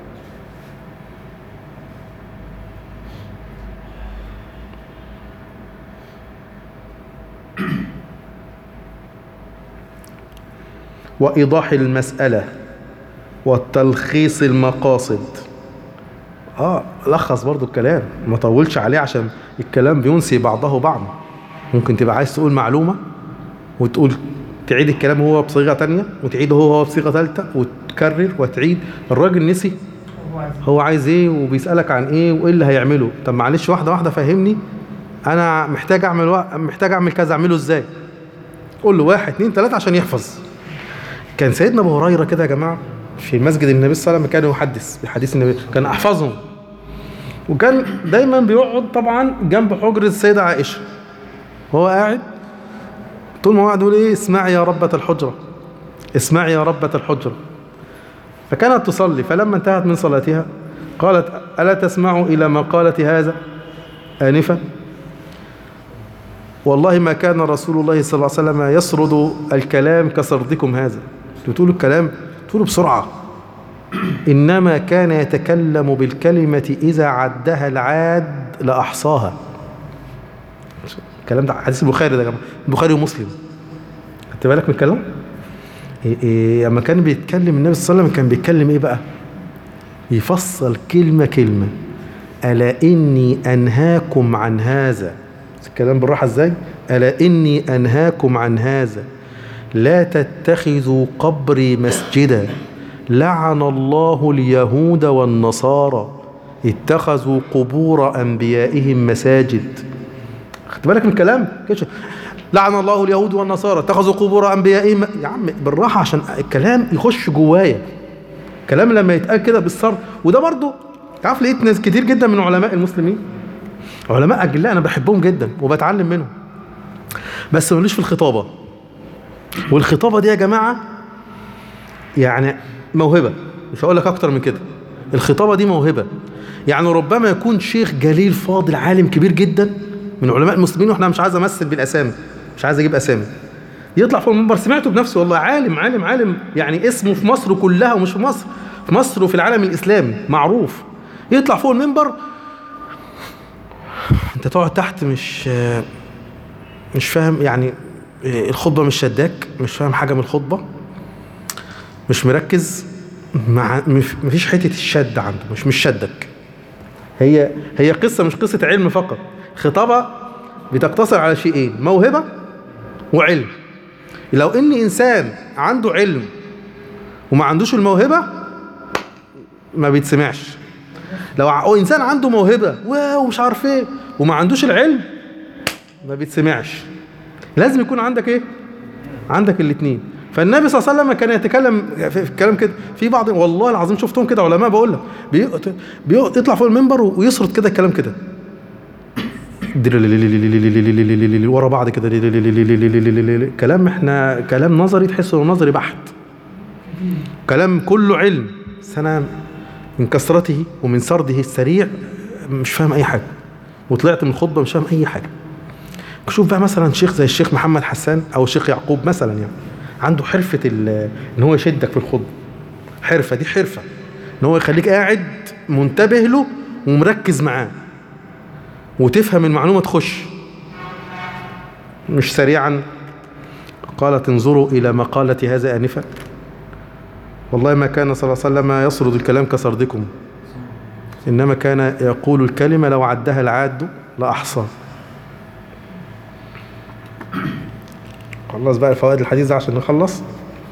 وإيضاح المسألة والتلخيص المقاصد اه لخص برضو الكلام ما طولش عليه عشان الكلام بينسي بعضه بعضا ممكن تبقى عايز تقول معلومة وتقول تعيد الكلام هو بصيغة تانية وتعيده هو هو بصيغة ثالثة وتكرر وتعيد الراجل نسي هو عايز هو عايز ايه وبيسألك عن ايه وايه اللي هيعمله طب معلش واحدة واحدة فهمني انا محتاج اعمل و... محتاج اعمل كذا اعمله ازاي قول له واحد اتنين تلاتة عشان يحفظ كان سيدنا ابو هريره كده يا جماعه في مسجد النبي صلى الله عليه وسلم كان يحدث بحديث النبي كان احفظهم وكان دايما بيقعد طبعا جنب حجره السيده عائشه وهو قاعد طول ما هو قاعد يقول ايه اسمعي يا ربة الحجره اسمعي يا ربة الحجره فكانت تصلي فلما انتهت من صلاتها قالت ألا تسمع إلى ما قالت هذا آنفا والله ما كان رسول الله صلى الله عليه وسلم يسرد الكلام كسردكم هذا انتوا بتقولوا الكلام تقولوا بسرعة إنما كان يتكلم بالكلمة إذا عدها العاد لأحصاها الكلام ده حديث البخاري ده يا جماعة البخاري ومسلم خدت بالك من الكلام؟ إيه إيه لما كان بيتكلم النبي صلى الله عليه وسلم كان بيتكلم ايه بقى؟ يفصل كلمة كلمة ألا إني أنهاكم عن هذا الكلام بالراحة ازاي؟ ألا إني أنهاكم عن هذا لا تتخذوا قبري مسجدا لعن الله اليهود والنصارى اتخذوا قبور أنبيائهم مساجد خدت بالك من الكلام؟ كده لعن الله اليهود والنصارى اتخذوا قبور أنبيائهم يا عم بالراحة عشان الكلام يخش جوايا كلام لما يتقال كده بالصرف وده برضو تعرف لقيت ناس كتير جدا من علماء المسلمين علماء أجلاء أنا بحبهم جدا وبتعلم منهم بس ماليش في الخطابة والخطابة دي يا جماعة يعني موهبة مش هقول لك أكتر من كده الخطابة دي موهبة يعني ربما يكون شيخ جليل فاضل عالم كبير جدا من علماء المسلمين واحنا مش عايز امثل بالاسامي مش عايز اجيب اسامي يطلع فوق المنبر سمعته بنفسه والله عالم عالم عالم يعني اسمه في مصر كلها ومش في مصر في مصر وفي العالم الاسلامي معروف يطلع فوق المنبر انت تقعد تحت مش مش فاهم يعني الخطبه مش شداك مش فاهم حاجه من الخطبه مش مركز مع مفيش حته الشد عنده مش مش شدك هي هي قصه مش قصه علم فقط خطابه بتقتصر على شيئين موهبه وعلم لو ان انسان عنده علم وما عندوش الموهبه ما بيتسمعش لو ع- انسان عنده موهبه واو مش عارف ايه وما عندوش العلم ما بيتسمعش لازم يكون عندك ايه عندك الاثنين فالنبي صلى الله عليه وسلم كان يتكلم في في الكلام كده في بعض والله العظيم شفتهم كده علماء بقول لك بي- بي- يطلع فوق المنبر ويسرد كده الكلام كده ورا بعض كده كلام احنا كلام نظري تحسه نظري بحت كلام كله علم بس انا من كثرته ومن سرده السريع مش فاهم اي حاجه وطلعت من الخطبه مش فاهم اي حاجه شوف بقى مثلا شيخ زي الشيخ محمد حسان او الشيخ يعقوب مثلا يعني عنده حرفه ال- ان هو يشدك في الخطبه حرفه دي حرفه ان هو يخليك قاعد منتبه له ومركز معاه وتفهم المعلومه تخش مش سريعا قالت انظروا الى مقاله هذا انفا والله ما كان صلى الله عليه وسلم يسرد الكلام كسردكم انما كان يقول الكلمه لو عدها العاد لاحصى خلص بقى الفوائد الحديث ده عشان نخلص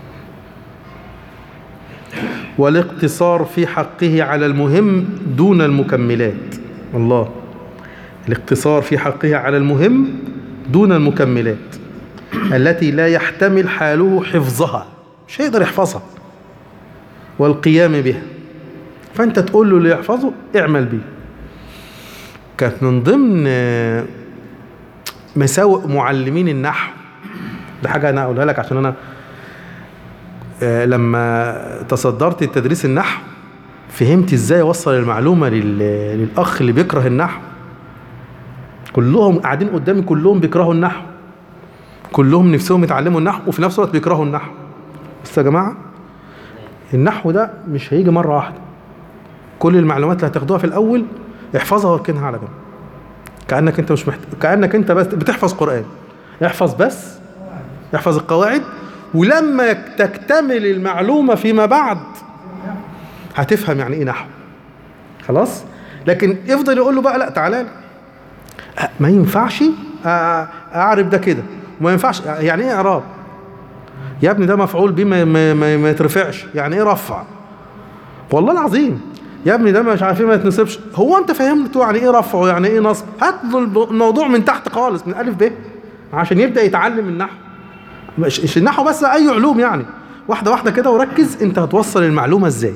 والاقتصار في حقه على المهم دون المكملات الله الاقتصار في حقه على المهم دون المكملات التي لا يحتمل حاله حفظها مش هيقدر يحفظها والقيام بها فانت تقول له اللي يحفظه اعمل بيه كانت من ضمن آه، مساوئ معلمين النحو ده حاجة أنا أقولها لك عشان أنا آه، لما تصدرت التدريس النحو فهمت إزاي أوصل المعلومة لل- للأخ اللي بيكره النحو كلهم قاعدين قدامي كلهم بيكرهوا النحو كلهم نفسهم يتعلموا النحو وفي نفس الوقت بيكرهوا النحو بس يا جماعة النحو ده مش هيجي مرة واحدة كل المعلومات اللي هتاخدوها في الأول احفظها واركنها على جنب كأنك أنت مش محت... كأنك أنت بس بتحفظ قرآن احفظ بس احفظ القواعد ولما تكتمل المعلومة فيما بعد هتفهم يعني ايه نحو خلاص لكن يفضل يقول له بقى لا تعالى لي. أه، ما ينفعش أه، اعرف ده كده وما ينفعش يعني ايه اعراب يا ابني ده مفعول به ما, ما, ما, ما يترفعش يعني ايه رفع والله العظيم يا ابني ده مش عارف ايه ما يتنسبش هو انت فهمته يعني ايه رفع ويعني ايه نصب هات له الب- الموضوع من تحت خالص من الف ب عشان يبدا يتعلم النحو مش مش النحو بس اي علوم يعني واحده واحده كده وركز انت هتوصل المعلومه ازاي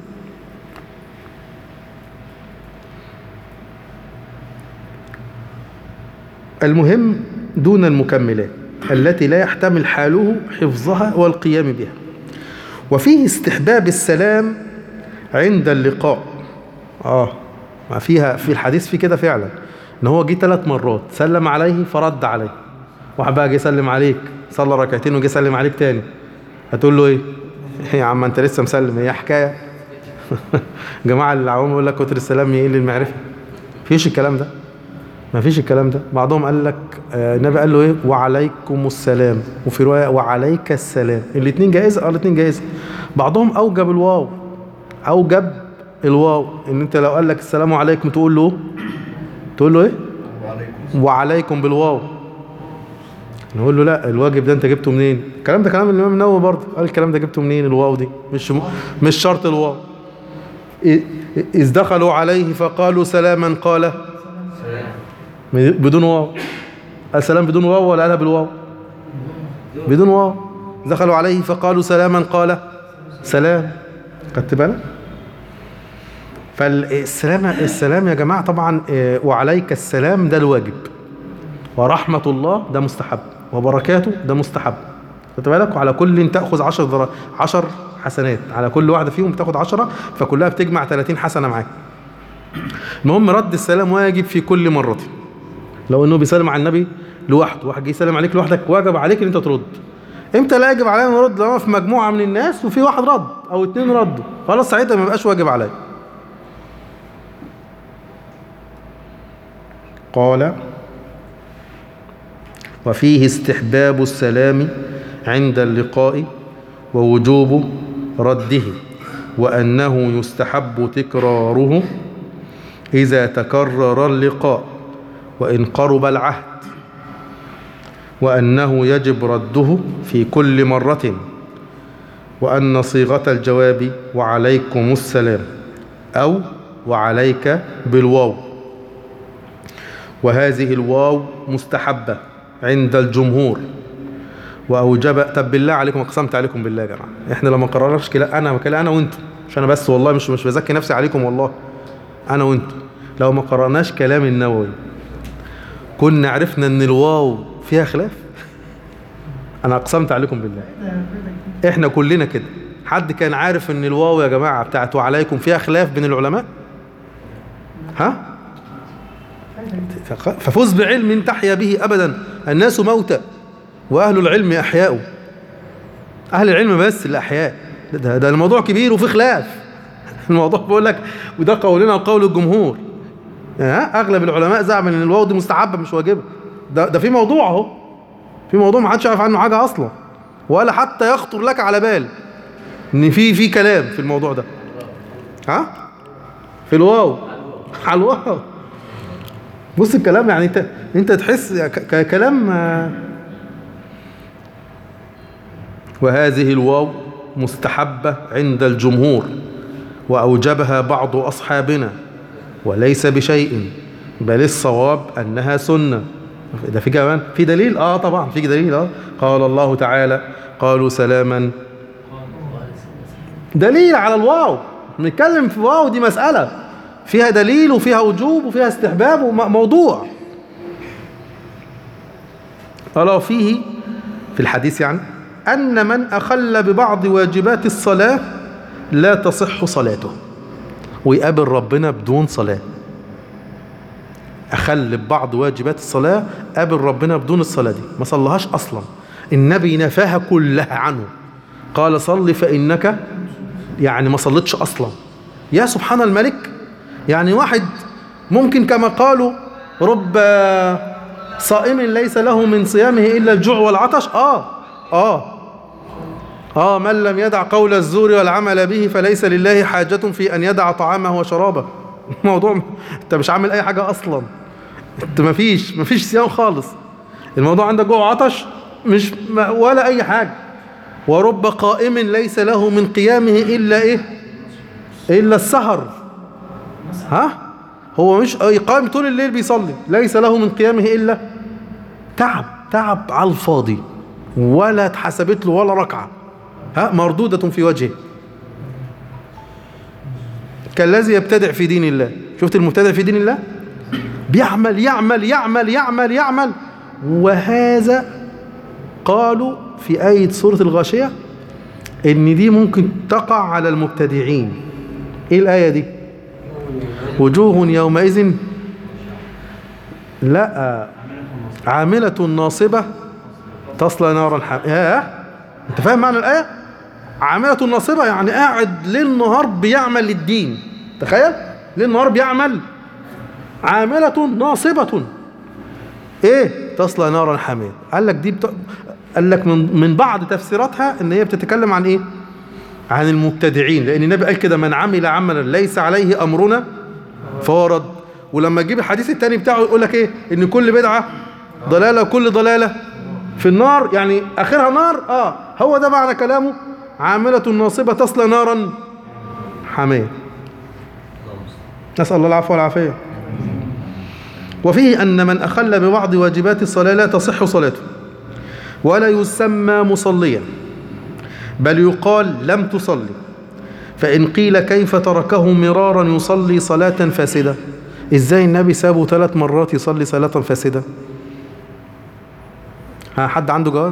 المهم دون المكملات التي لا يحتمل حاله حفظها والقيام بها وفيه استحباب السلام عند اللقاء اه ما فيها في الحديث في كده فعلا ان هو جه ثلاث مرات سلم عليه فرد عليه واحد بقى جه يسلم عليك صلى ركعتين وجه يسلم عليك تاني هتقول له ايه يا عم انت لسه مسلم هي حكايه جماعه العوام يقول لك كتر السلام يقل المعرفه فيش الكلام ده ما فيش الكلام ده بعضهم قال لك آه، النبي قال له ايه وعليكم السلام وفي روايه وعليك السلام الاثنين جائز اه الاثنين جائز بعضهم اوجب الواو اوجب الواو ان انت لو قال لك السلام عليكم تقول له تقول له ايه وعليكم وعليكم بالواو نقول له لا الواجب ده انت جبته منين الكلام ده كلام الامام النووي برضه قال الكلام ده جبته منين الواو دي مش مش شرط الواو إ- اذ دخلوا عليه فقالوا سلاما قال بدون واو السلام بدون واو ولا قالها بالواو بدون واو دخلوا عليه فقالوا سلاما قال سلام خدت بالك فالسلام السلام يا جماعه طبعا آه، وعليك السلام ده الواجب ورحمه الله ده مستحب وبركاته ده مستحب خدت بالك وعلى كل تاخذ 10 درا 10 حسنات على كل واحده فيهم بتاخد 10 فكلها بتجمع 30 حسنه معاك المهم رد السلام واجب في كل مره لو انه بيسلم على النبي لوحده واحد جه يسلم عليك لوحدك واجب عليك ان انت ترد امتى لا يجب علينا نرد لو أنا في مجموعه من الناس وفي واحد رد او اتنين ردوا خلاص ساعتها ما يبقاش واجب عليا قال وفيه استحباب السلام عند اللقاء ووجوب رده وأنه يستحب تكراره إذا تكرر اللقاء وإن قرب العهد وأنه يجب رده في كل مرة وأن صيغة الجواب وعليكم السلام أو وعليك بالواو وهذه الواو مستحبة عند الجمهور وأوجب طب بالله عليكم أقسمت عليكم بالله يا جماعة إحنا لما قررناش كده أنا كده أنا وأنتم مش أنا بس والله مش مش بزكي نفسي عليكم والله أنا وأنتم لو ما قرأناش كلام النووي كنا عرفنا إن الواو فيها خلاف أنا أقسمت عليكم بالله إحنا كلنا كده حد كان عارف إن الواو يا جماعة بتاعت وعليكم فيها خلاف بين العلماء ها ففز بعلم تحيا به أبدا الناس موتى وأهل العلم أحياء أهل العلم بس الأحياء ده, ده الموضوع كبير وفي خلاف الموضوع بقول لك وده قولنا وقول الجمهور يعني أغلب العلماء زعم إن الواو دي مستحبة مش واجبة ده, ده في موضوع أهو في موضوع ما حدش يعرف عنه حاجة أصلا ولا حتى يخطر لك على بال إن في في كلام في الموضوع ده ها في الواو على الواو بص الكلام يعني انت انت تحس ك- ك- كلام آه، وهذه الواو مستحبة عند الجمهور وأوجبها بعض أصحابنا وليس بشيء بل الصواب أنها سنة ده في كمان في دليل اه طبعا في دليل اه قال الله تعالى قالوا سلاما دليل على الواو بنتكلم في واو دي مسألة فيها دليل وفيها وجوب وفيها استحباب وموضوع قال فيه في الحديث يعني أن من أخل ببعض واجبات الصلاة لا تصح صلاته ويقابل ربنا بدون صلاة أخل ببعض واجبات الصلاة قابل ربنا بدون الصلاة دي ما صلهاش أصلا النبي نفاها كلها عنه قال صل فإنك يعني ما صلتش أصلا يا سبحان الملك يعني واحد ممكن كما قالوا رب صائم ليس له من صيامه إلا الجوع والعطش آه آه آه من لم يدع قول الزور والعمل به فليس لله حاجة في أن يدع طعامه وشرابه الموضوع أنت مش عامل أي حاجة أصلا أنت مفيش مفيش صيام خالص الموضوع عندك جوع وعطش مش ما- ولا أي حاجة ورب قائم ليس له من قيامه إلا إيه إلا السهر ها هو مش قائم طول الليل بيصلي ليس له من قيامه إلا تعب تعب على الفاضي ولا اتحسبت له ولا ركعة ها مردودة في وجهه كالذي يبتدع في دين الله شفت المبتدع في دين الله بيعمل يعمل يعمل يعمل يعمل وهذا قالوا في آية سورة الغاشية ان دي ممكن تقع على المبتدعين ايه الآية دي وجوه يومئذ لا عاملة ناصبة تصلى نارا حامية ياه انت فاهم معنى الآية عاملة ناصبة يعني قاعد ليل نهار بيعمل للدين تخيل ليل نهار بيعمل عاملة ناصبة ايه تصلى نارا حامية قال لك دي بت... قال لك من من بعض تفسيراتها ان هي بتتكلم عن ايه عن المبتدعين لان النبي قال كده من عمل عملا ليس عليه امرنا فهو رد ولما تجيب الحديث التاني بتاعه يقول لك ايه ان كل بدعه ضلاله وكل ضلاله في النار يعني اخرها نار اه هو ده معنى كلامه عامله ناصبه تصلى نارا حاميه نسال الله العفو والعافيه وفيه أن من أخل ببعض واجبات الصلاة لا تصح صلاته ولا يسمى مصليا بل يقال لم تصلي فإن قيل كيف تركه مرارا يصلي صلاة فاسدة إزاي النبي سابه ثلاث مرات يصلي صلاة فاسدة ها حد عنده جواب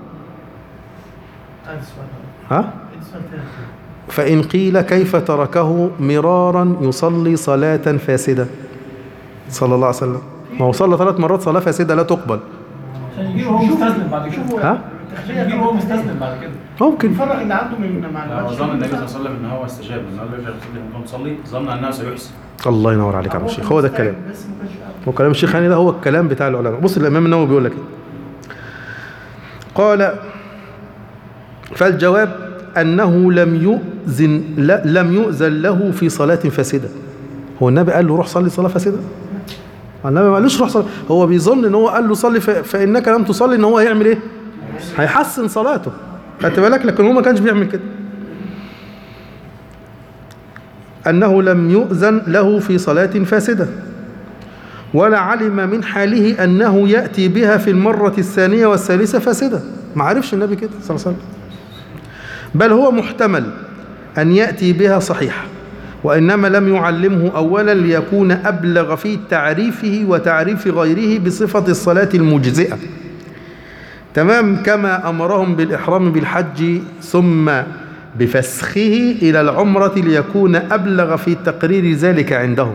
عايز سؤال ها عايز سؤال تاني. فإن قيل كيف تركه مرارا يصلي صلاة فاسدة صلى الله عليه وسلم ما هو صلى ثلاث مرات صلاة فاسدة لا تقبل عشان يجي له هو مستسلم بعد كده ها عشان يجي له هو مستسلم بعد كده ممكن يفرق اللي عنده من مع لا، هو ظن النبي صلى الله عليه وسلم ان هو استجاب ان هو يرجع يصلي وهو مصلي ظن انه سيحسن الله ينور عليك يا عم الشيخ هو ده الكلام بس ما كانش قادر. هو كلام الشيخ هاني ده هو الكلام بتاع العلماء بص الإمام النووي بيقول لك إيه قال فالجواب أنه لم يؤذن لا لم يؤذن له في صلاة فاسدة هو النبي قال له روح صلي صلاة فاسدة النبي ما قالوش روح صلي هو بيظن ان هو قال له صلي ف- فإنك لم تصلي ان هو هيعمل ايه هيحسن صلاته خدت بالك لكن هو ما كانش بيعمل كده أنه لم يؤذن له في صلاة فاسدة ولا علم من حاله أنه يأتي بها في المرة الثانية والثالثة فاسدة ما عرفش النبي كده صلى الله عليه وسلم بل هو محتمل أن يأتي بها صحيح وإنما لم يعلمه أولا ليكون أبلغ في تعريفه وتعريف غيره بصفة الصلاة المجزئة تمام كما أمرهم بالإحرام بالحج ثم بفسخه إلى العمرة ليكون أبلغ في تقرير ذلك عندهم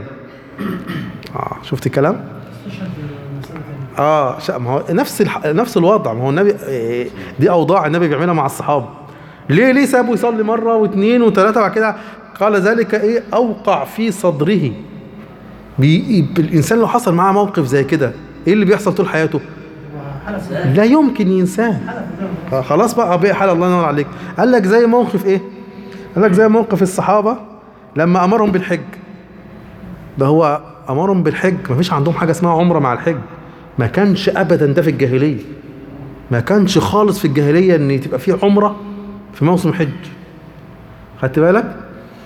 آه شفت الكلام؟ استشهد بمسألة تانية. اه شا- ما هو نفس الح... نفس الوضع ما هو النبي إيه، دي اوضاع النبي بيعملها مع الصحابه ليه ليه سابه يصلي مره واثنين وثلاثه بعد كده قال ذلك ايه اوقع في صدره بي... الانسان لو حصل معاه موقف زي كده ايه اللي بيحصل طول حياته وحلف لا يمكن ينساه حلف قدام آه، خلاص بقى بقى حال الله ينور عليك قال لك زي موقف ايه قال لك زي موقف الصحابه لما امرهم بالحج ده هو امرهم بالحج ما فيش عندهم حاجه اسمها عمره مع الحج ما كانش ابدا ده في الجاهليه ما كانش خالص في الجاهليه ان تبقى في عمره في موسم حج خدت بالك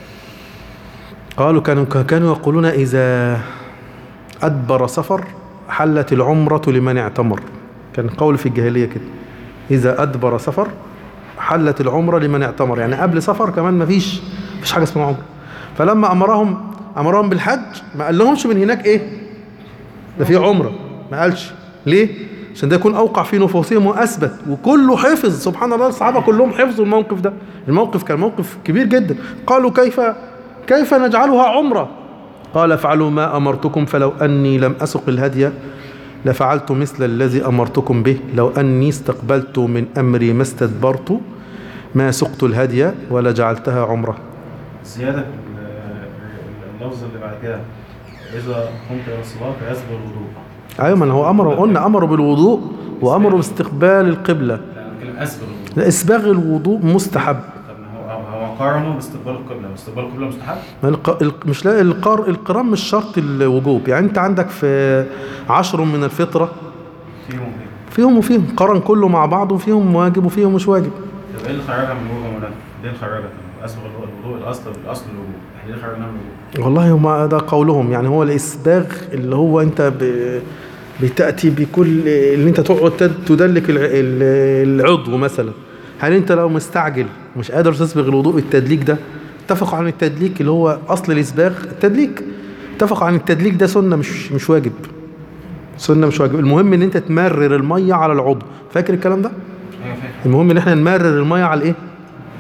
قالوا كانوا كانوا يقولون اذا ادبر سفر حلت العمره لمن اعتمر كان قول في الجاهليه كده إذا أدبر سفر حلت العمرة لمن اعتمر يعني قبل سفر كمان ما فيش فيش حاجة اسمها عمرة فلما أمرهم أمرهم بالحج ما قال لهمش من هناك إيه ده في عمرة ما قالش ليه عشان ده يكون أوقع في نفوسهم وأثبت وكله حفظ سبحان الله الصحابة كلهم حفظوا الموقف ده الموقف كان موقف كبير جدا قالوا كيف كيف نجعلها عمرة قال افعلوا ما أمرتكم فلو أني لم أسق الهدي لفعلت مثل الذي أمرتكم به لو أني استقبلت من أمري ما استدبرت ما سقت الهدي ولا جعلتها عمرة زيادة ال- اللفظ اللي بعد كده إذا قمت إلى الصلاة فيسبغ الوضوء أيوة من هو أمر قلنا أمروا بالوضوء وأمروا باستقبال القبلة لا أنا بتكلم أسبغ الوضوء لا، إسباغ الوضوء مستحب طب ما هو هو قارنه باستقبال القبلة واستقبال القبلة مستحب ما الق... الق- مش لا القار القران مش شرط الوجوب يعني أنت عندك في عشر من الفطرة فيهم وفيهم فيهم وفيهم قرن كله مع بعض وفيهم واجب وفيهم مش واجب طب إيه اللي خرجها من الوضوء يا مولانا؟ ليه اللي خرجها؟ أسبغ الوضوء الأصل الأصل الوضوء إحنا ليه خرجناها من الوضوء؟ والله هما ده قولهم يعني هو الإسباغ اللي هو أنت ب... بتأتي بكل اللي أنت تقعد تد- تدلك الع- ال- العضو مثلا هل أنت لو مستعجل مش قادر تسبغ الوضوء التدليك ده اتفقوا عن التدليك اللي هو أصل الإسباغ التدليك اتفقوا عن التدليك ده سنة مش مش واجب سنة مش واجب المهم إن أنت تمرر المية على العضو فاكر الكلام ده؟ أيوه فاهم المهم إن إحنا نمرر المية على الإيه؟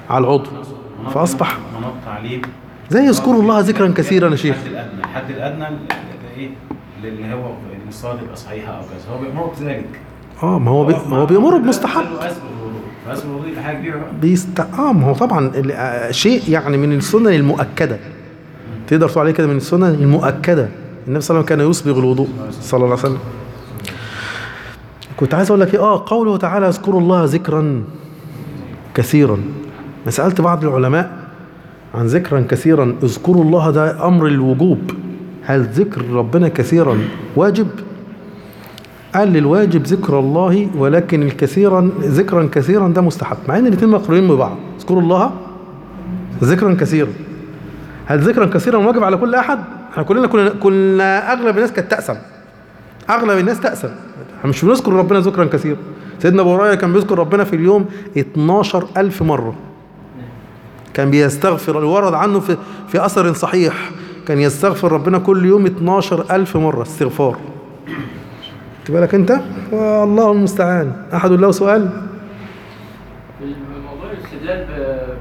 على العضو فأصبح مناط تعليم زي يذكروا الله ذكرا كثيرا يا شيخ الحد الادنى الحد الادنى ل- ل- ايه اللي هو المصاد تبقى صحيحه او كذا هو بيامر بذلك اه ما هو بي... هو بيأمر بمستحب قال له اسبغ الوضوء فاسبغ الوضوء يبقى حاجه كبيره بقى بيست... اه ما هو طبعا ال- آه، شيء يعني من السنن المؤكده تقدر تقول عليه كده من السنن المؤكده النبي صلى الله عليه وسلم كان يسبغ الوضوء صلى الله عليه وسلم كنت عايز اقول لك ايه اه قوله تعالى اذكروا الله ذكرا كثيرا انا سالت بعض العلماء عن ذكرا كثيرا اذكروا الله ده امر الوجوب هل ذكر ربنا كثيرا واجب قال للواجب ذكر الله ولكن الكثيرا ذكرا كثيرا ده مستحب مع ان الاثنين مقرونين ببعض اذكروا الله ذكرا كثيرا هل ذكرا كثيرا واجب على كل احد احنا كلنا كنا كنا اغلب الناس كانت تأسم اغلب الناس تأسم احنا مش بنذكر ربنا ذكرا كثيرا سيدنا ابو هريره كان بيذكر ربنا في اليوم 12000 مره كان بيستغفر ورد عنه في في اثر صحيح كان يستغفر ربنا كل يوم 12000 مره استغفار خدت بالك انت والله المستعان احد له سؤال موضوع الاستدلال ب-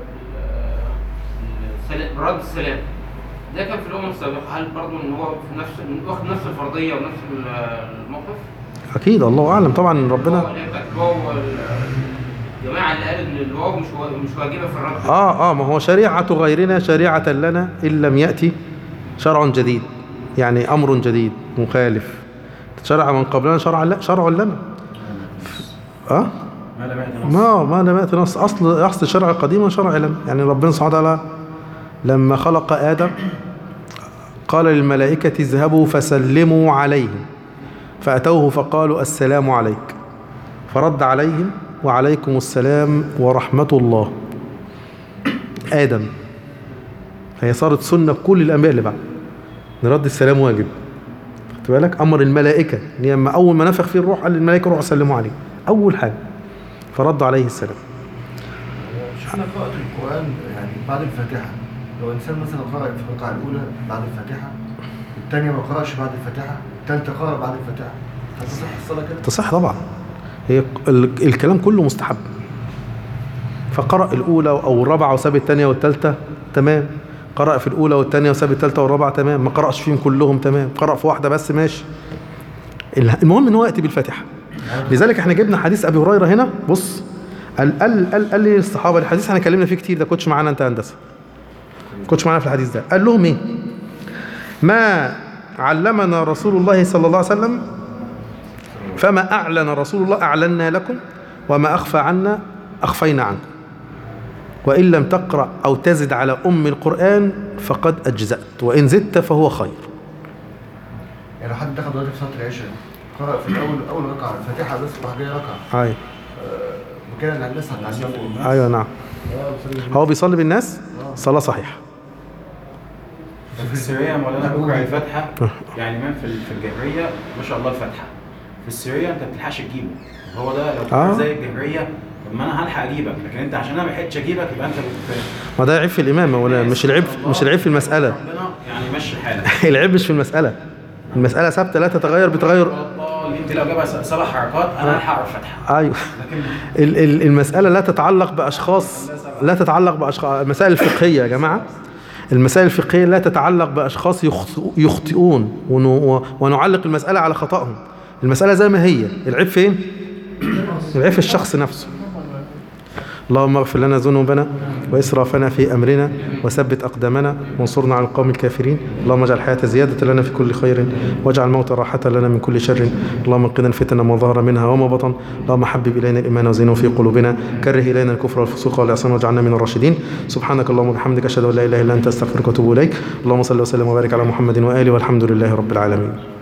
بال- برد السلام ده كان في الامم السابقه هل برضه ان هو في نفس واخد نفس الفرضيه ونفس الموقف؟ اكيد الله اعلم طبعا هو ربنا اللي هي بتاعت الواو وال- الجماعه اللي قالوا ان الواو مش وا- مش واجبه في الرد اه اه ما هو شريعة غيرنا شريعة لنا ان لم يأتي شرع جديد يعني امر جديد مخالف شرع من قبلنا شرع لا شرع لنا اه ما لم يأتي نص ما ما لم يأتي نص اصل اصل الشرع القديم شرع لنا يعني ربنا سبحانه وتعالى لما خلق ادم قال للملائكة اذهبوا فسلموا عليه فأتوه فقالوا السلام عليك فرد عليهم وعليكم السلام ورحمة الله آدم هي صارت سنة كل الأنبياء اللي بعد نرد السلام واجب خدت بالك أمر الملائكة إن لما أول ما نفخ فيه الروح قال للملائكة روحوا سلموا عليه أول حاجة فرد عليه السلام شفنا قراءة القرآن يعني بعد الفاتحة لو إنسان مثلا قرأ في الركعة الأولى بعد الفاتحة الثانية ما قرأش بعد الفاتحة الثالثة قرأ بعد الفاتحة هتصح الصلاة كده؟ تصح طبعا هي ال- الكلام كله مستحب فقرأ الأولى أو الرابعة وساب الثانية والثالثة تمام قرأ في الأولى والثانية وساب الثالثة والرابعة تمام ما قرأش فيهم كلهم تمام قرأ في واحدة بس ماشي ال- المهم إن هو يأتي بالفاتحة لذلك احنا جبنا حديث أبي هريرة هنا بص قال قال قال, قال لي الصحابة الحديث احنا اتكلمنا فيه كتير ده كنتش معانا أنت هندسة كنتش معانا في الحديث ده قال لهم إيه ما علمنا رسول الله صلى الله عليه وسلم فما أعلن رسول الله أعلنا لكم وما أخفى عنا أخفينا عنكم وإن لم تقرأ أو تزد على أم القرآن فقد أجزأت وإن زدت فهو خير يعني لو حد دخل دلوقتي في صلاة العشاء قرأ في الأول أول ركعة الفاتحة بس وراح جاي ركعة أيوة, مكان اللي الناس هتعلمه أيوة نعم هو بيصلي بالناس صلاة صحيحة في السرية مولانا بكرة الفاتحة يعني الإمام في ال- في الجهرية ما شاء الله الفاتحة في السرية أنت ما بتلحقش تجيبه هو ده لو آه. كان زي الجهرية طب ما أنا هلحق أجيبك لكن أنت عشان أنا ما لحقتش أجيبك يبقى أنت بت- ما ده عيب في الإمامة ولا مش العيب مش العيب في المسألة ربنا يعني مشي حالك العيب مش في المسألة المسألة ثابتة لا تتغير بتغير الله اللي أنت لو جابها س- سبع حركات أنا هلحق الفاتحة أيوة لكن ال- ال- المسألة لا تتعلق بأشخاص لا تتعلق بأشخاص المسائل الفقهية يا جماعة المسائل الفقهية لا تتعلق بأشخاص يخطئ- يخطئون ون- ونعلق المسألة على خطأهم المسألة زي ما هي العيب فين؟ العيب في الشخص نفسه اللهم اغفر لنا ذنوبنا وإسرافنا في أمرنا وثبت أقدامنا وانصرنا على القوم الكافرين اللهم اجعل الحياة زيادة لنا في كل خير واجعل الموت راحة لنا من كل شر اللهم انقنا الفتن ما ظهر منها وما بطن اللهم حبب إلينا الإيمان وزينه في قلوبنا كره إلينا الكفر والفسوق والعصيان واجعلنا من الراشدين سبحانك اللهم وبحمدك أشهد أن لا إله إلا أنت أستغفرك وأتوب إليك اللهم صل وسلم وبارك على محمد وآله والحمد لله رب العالمين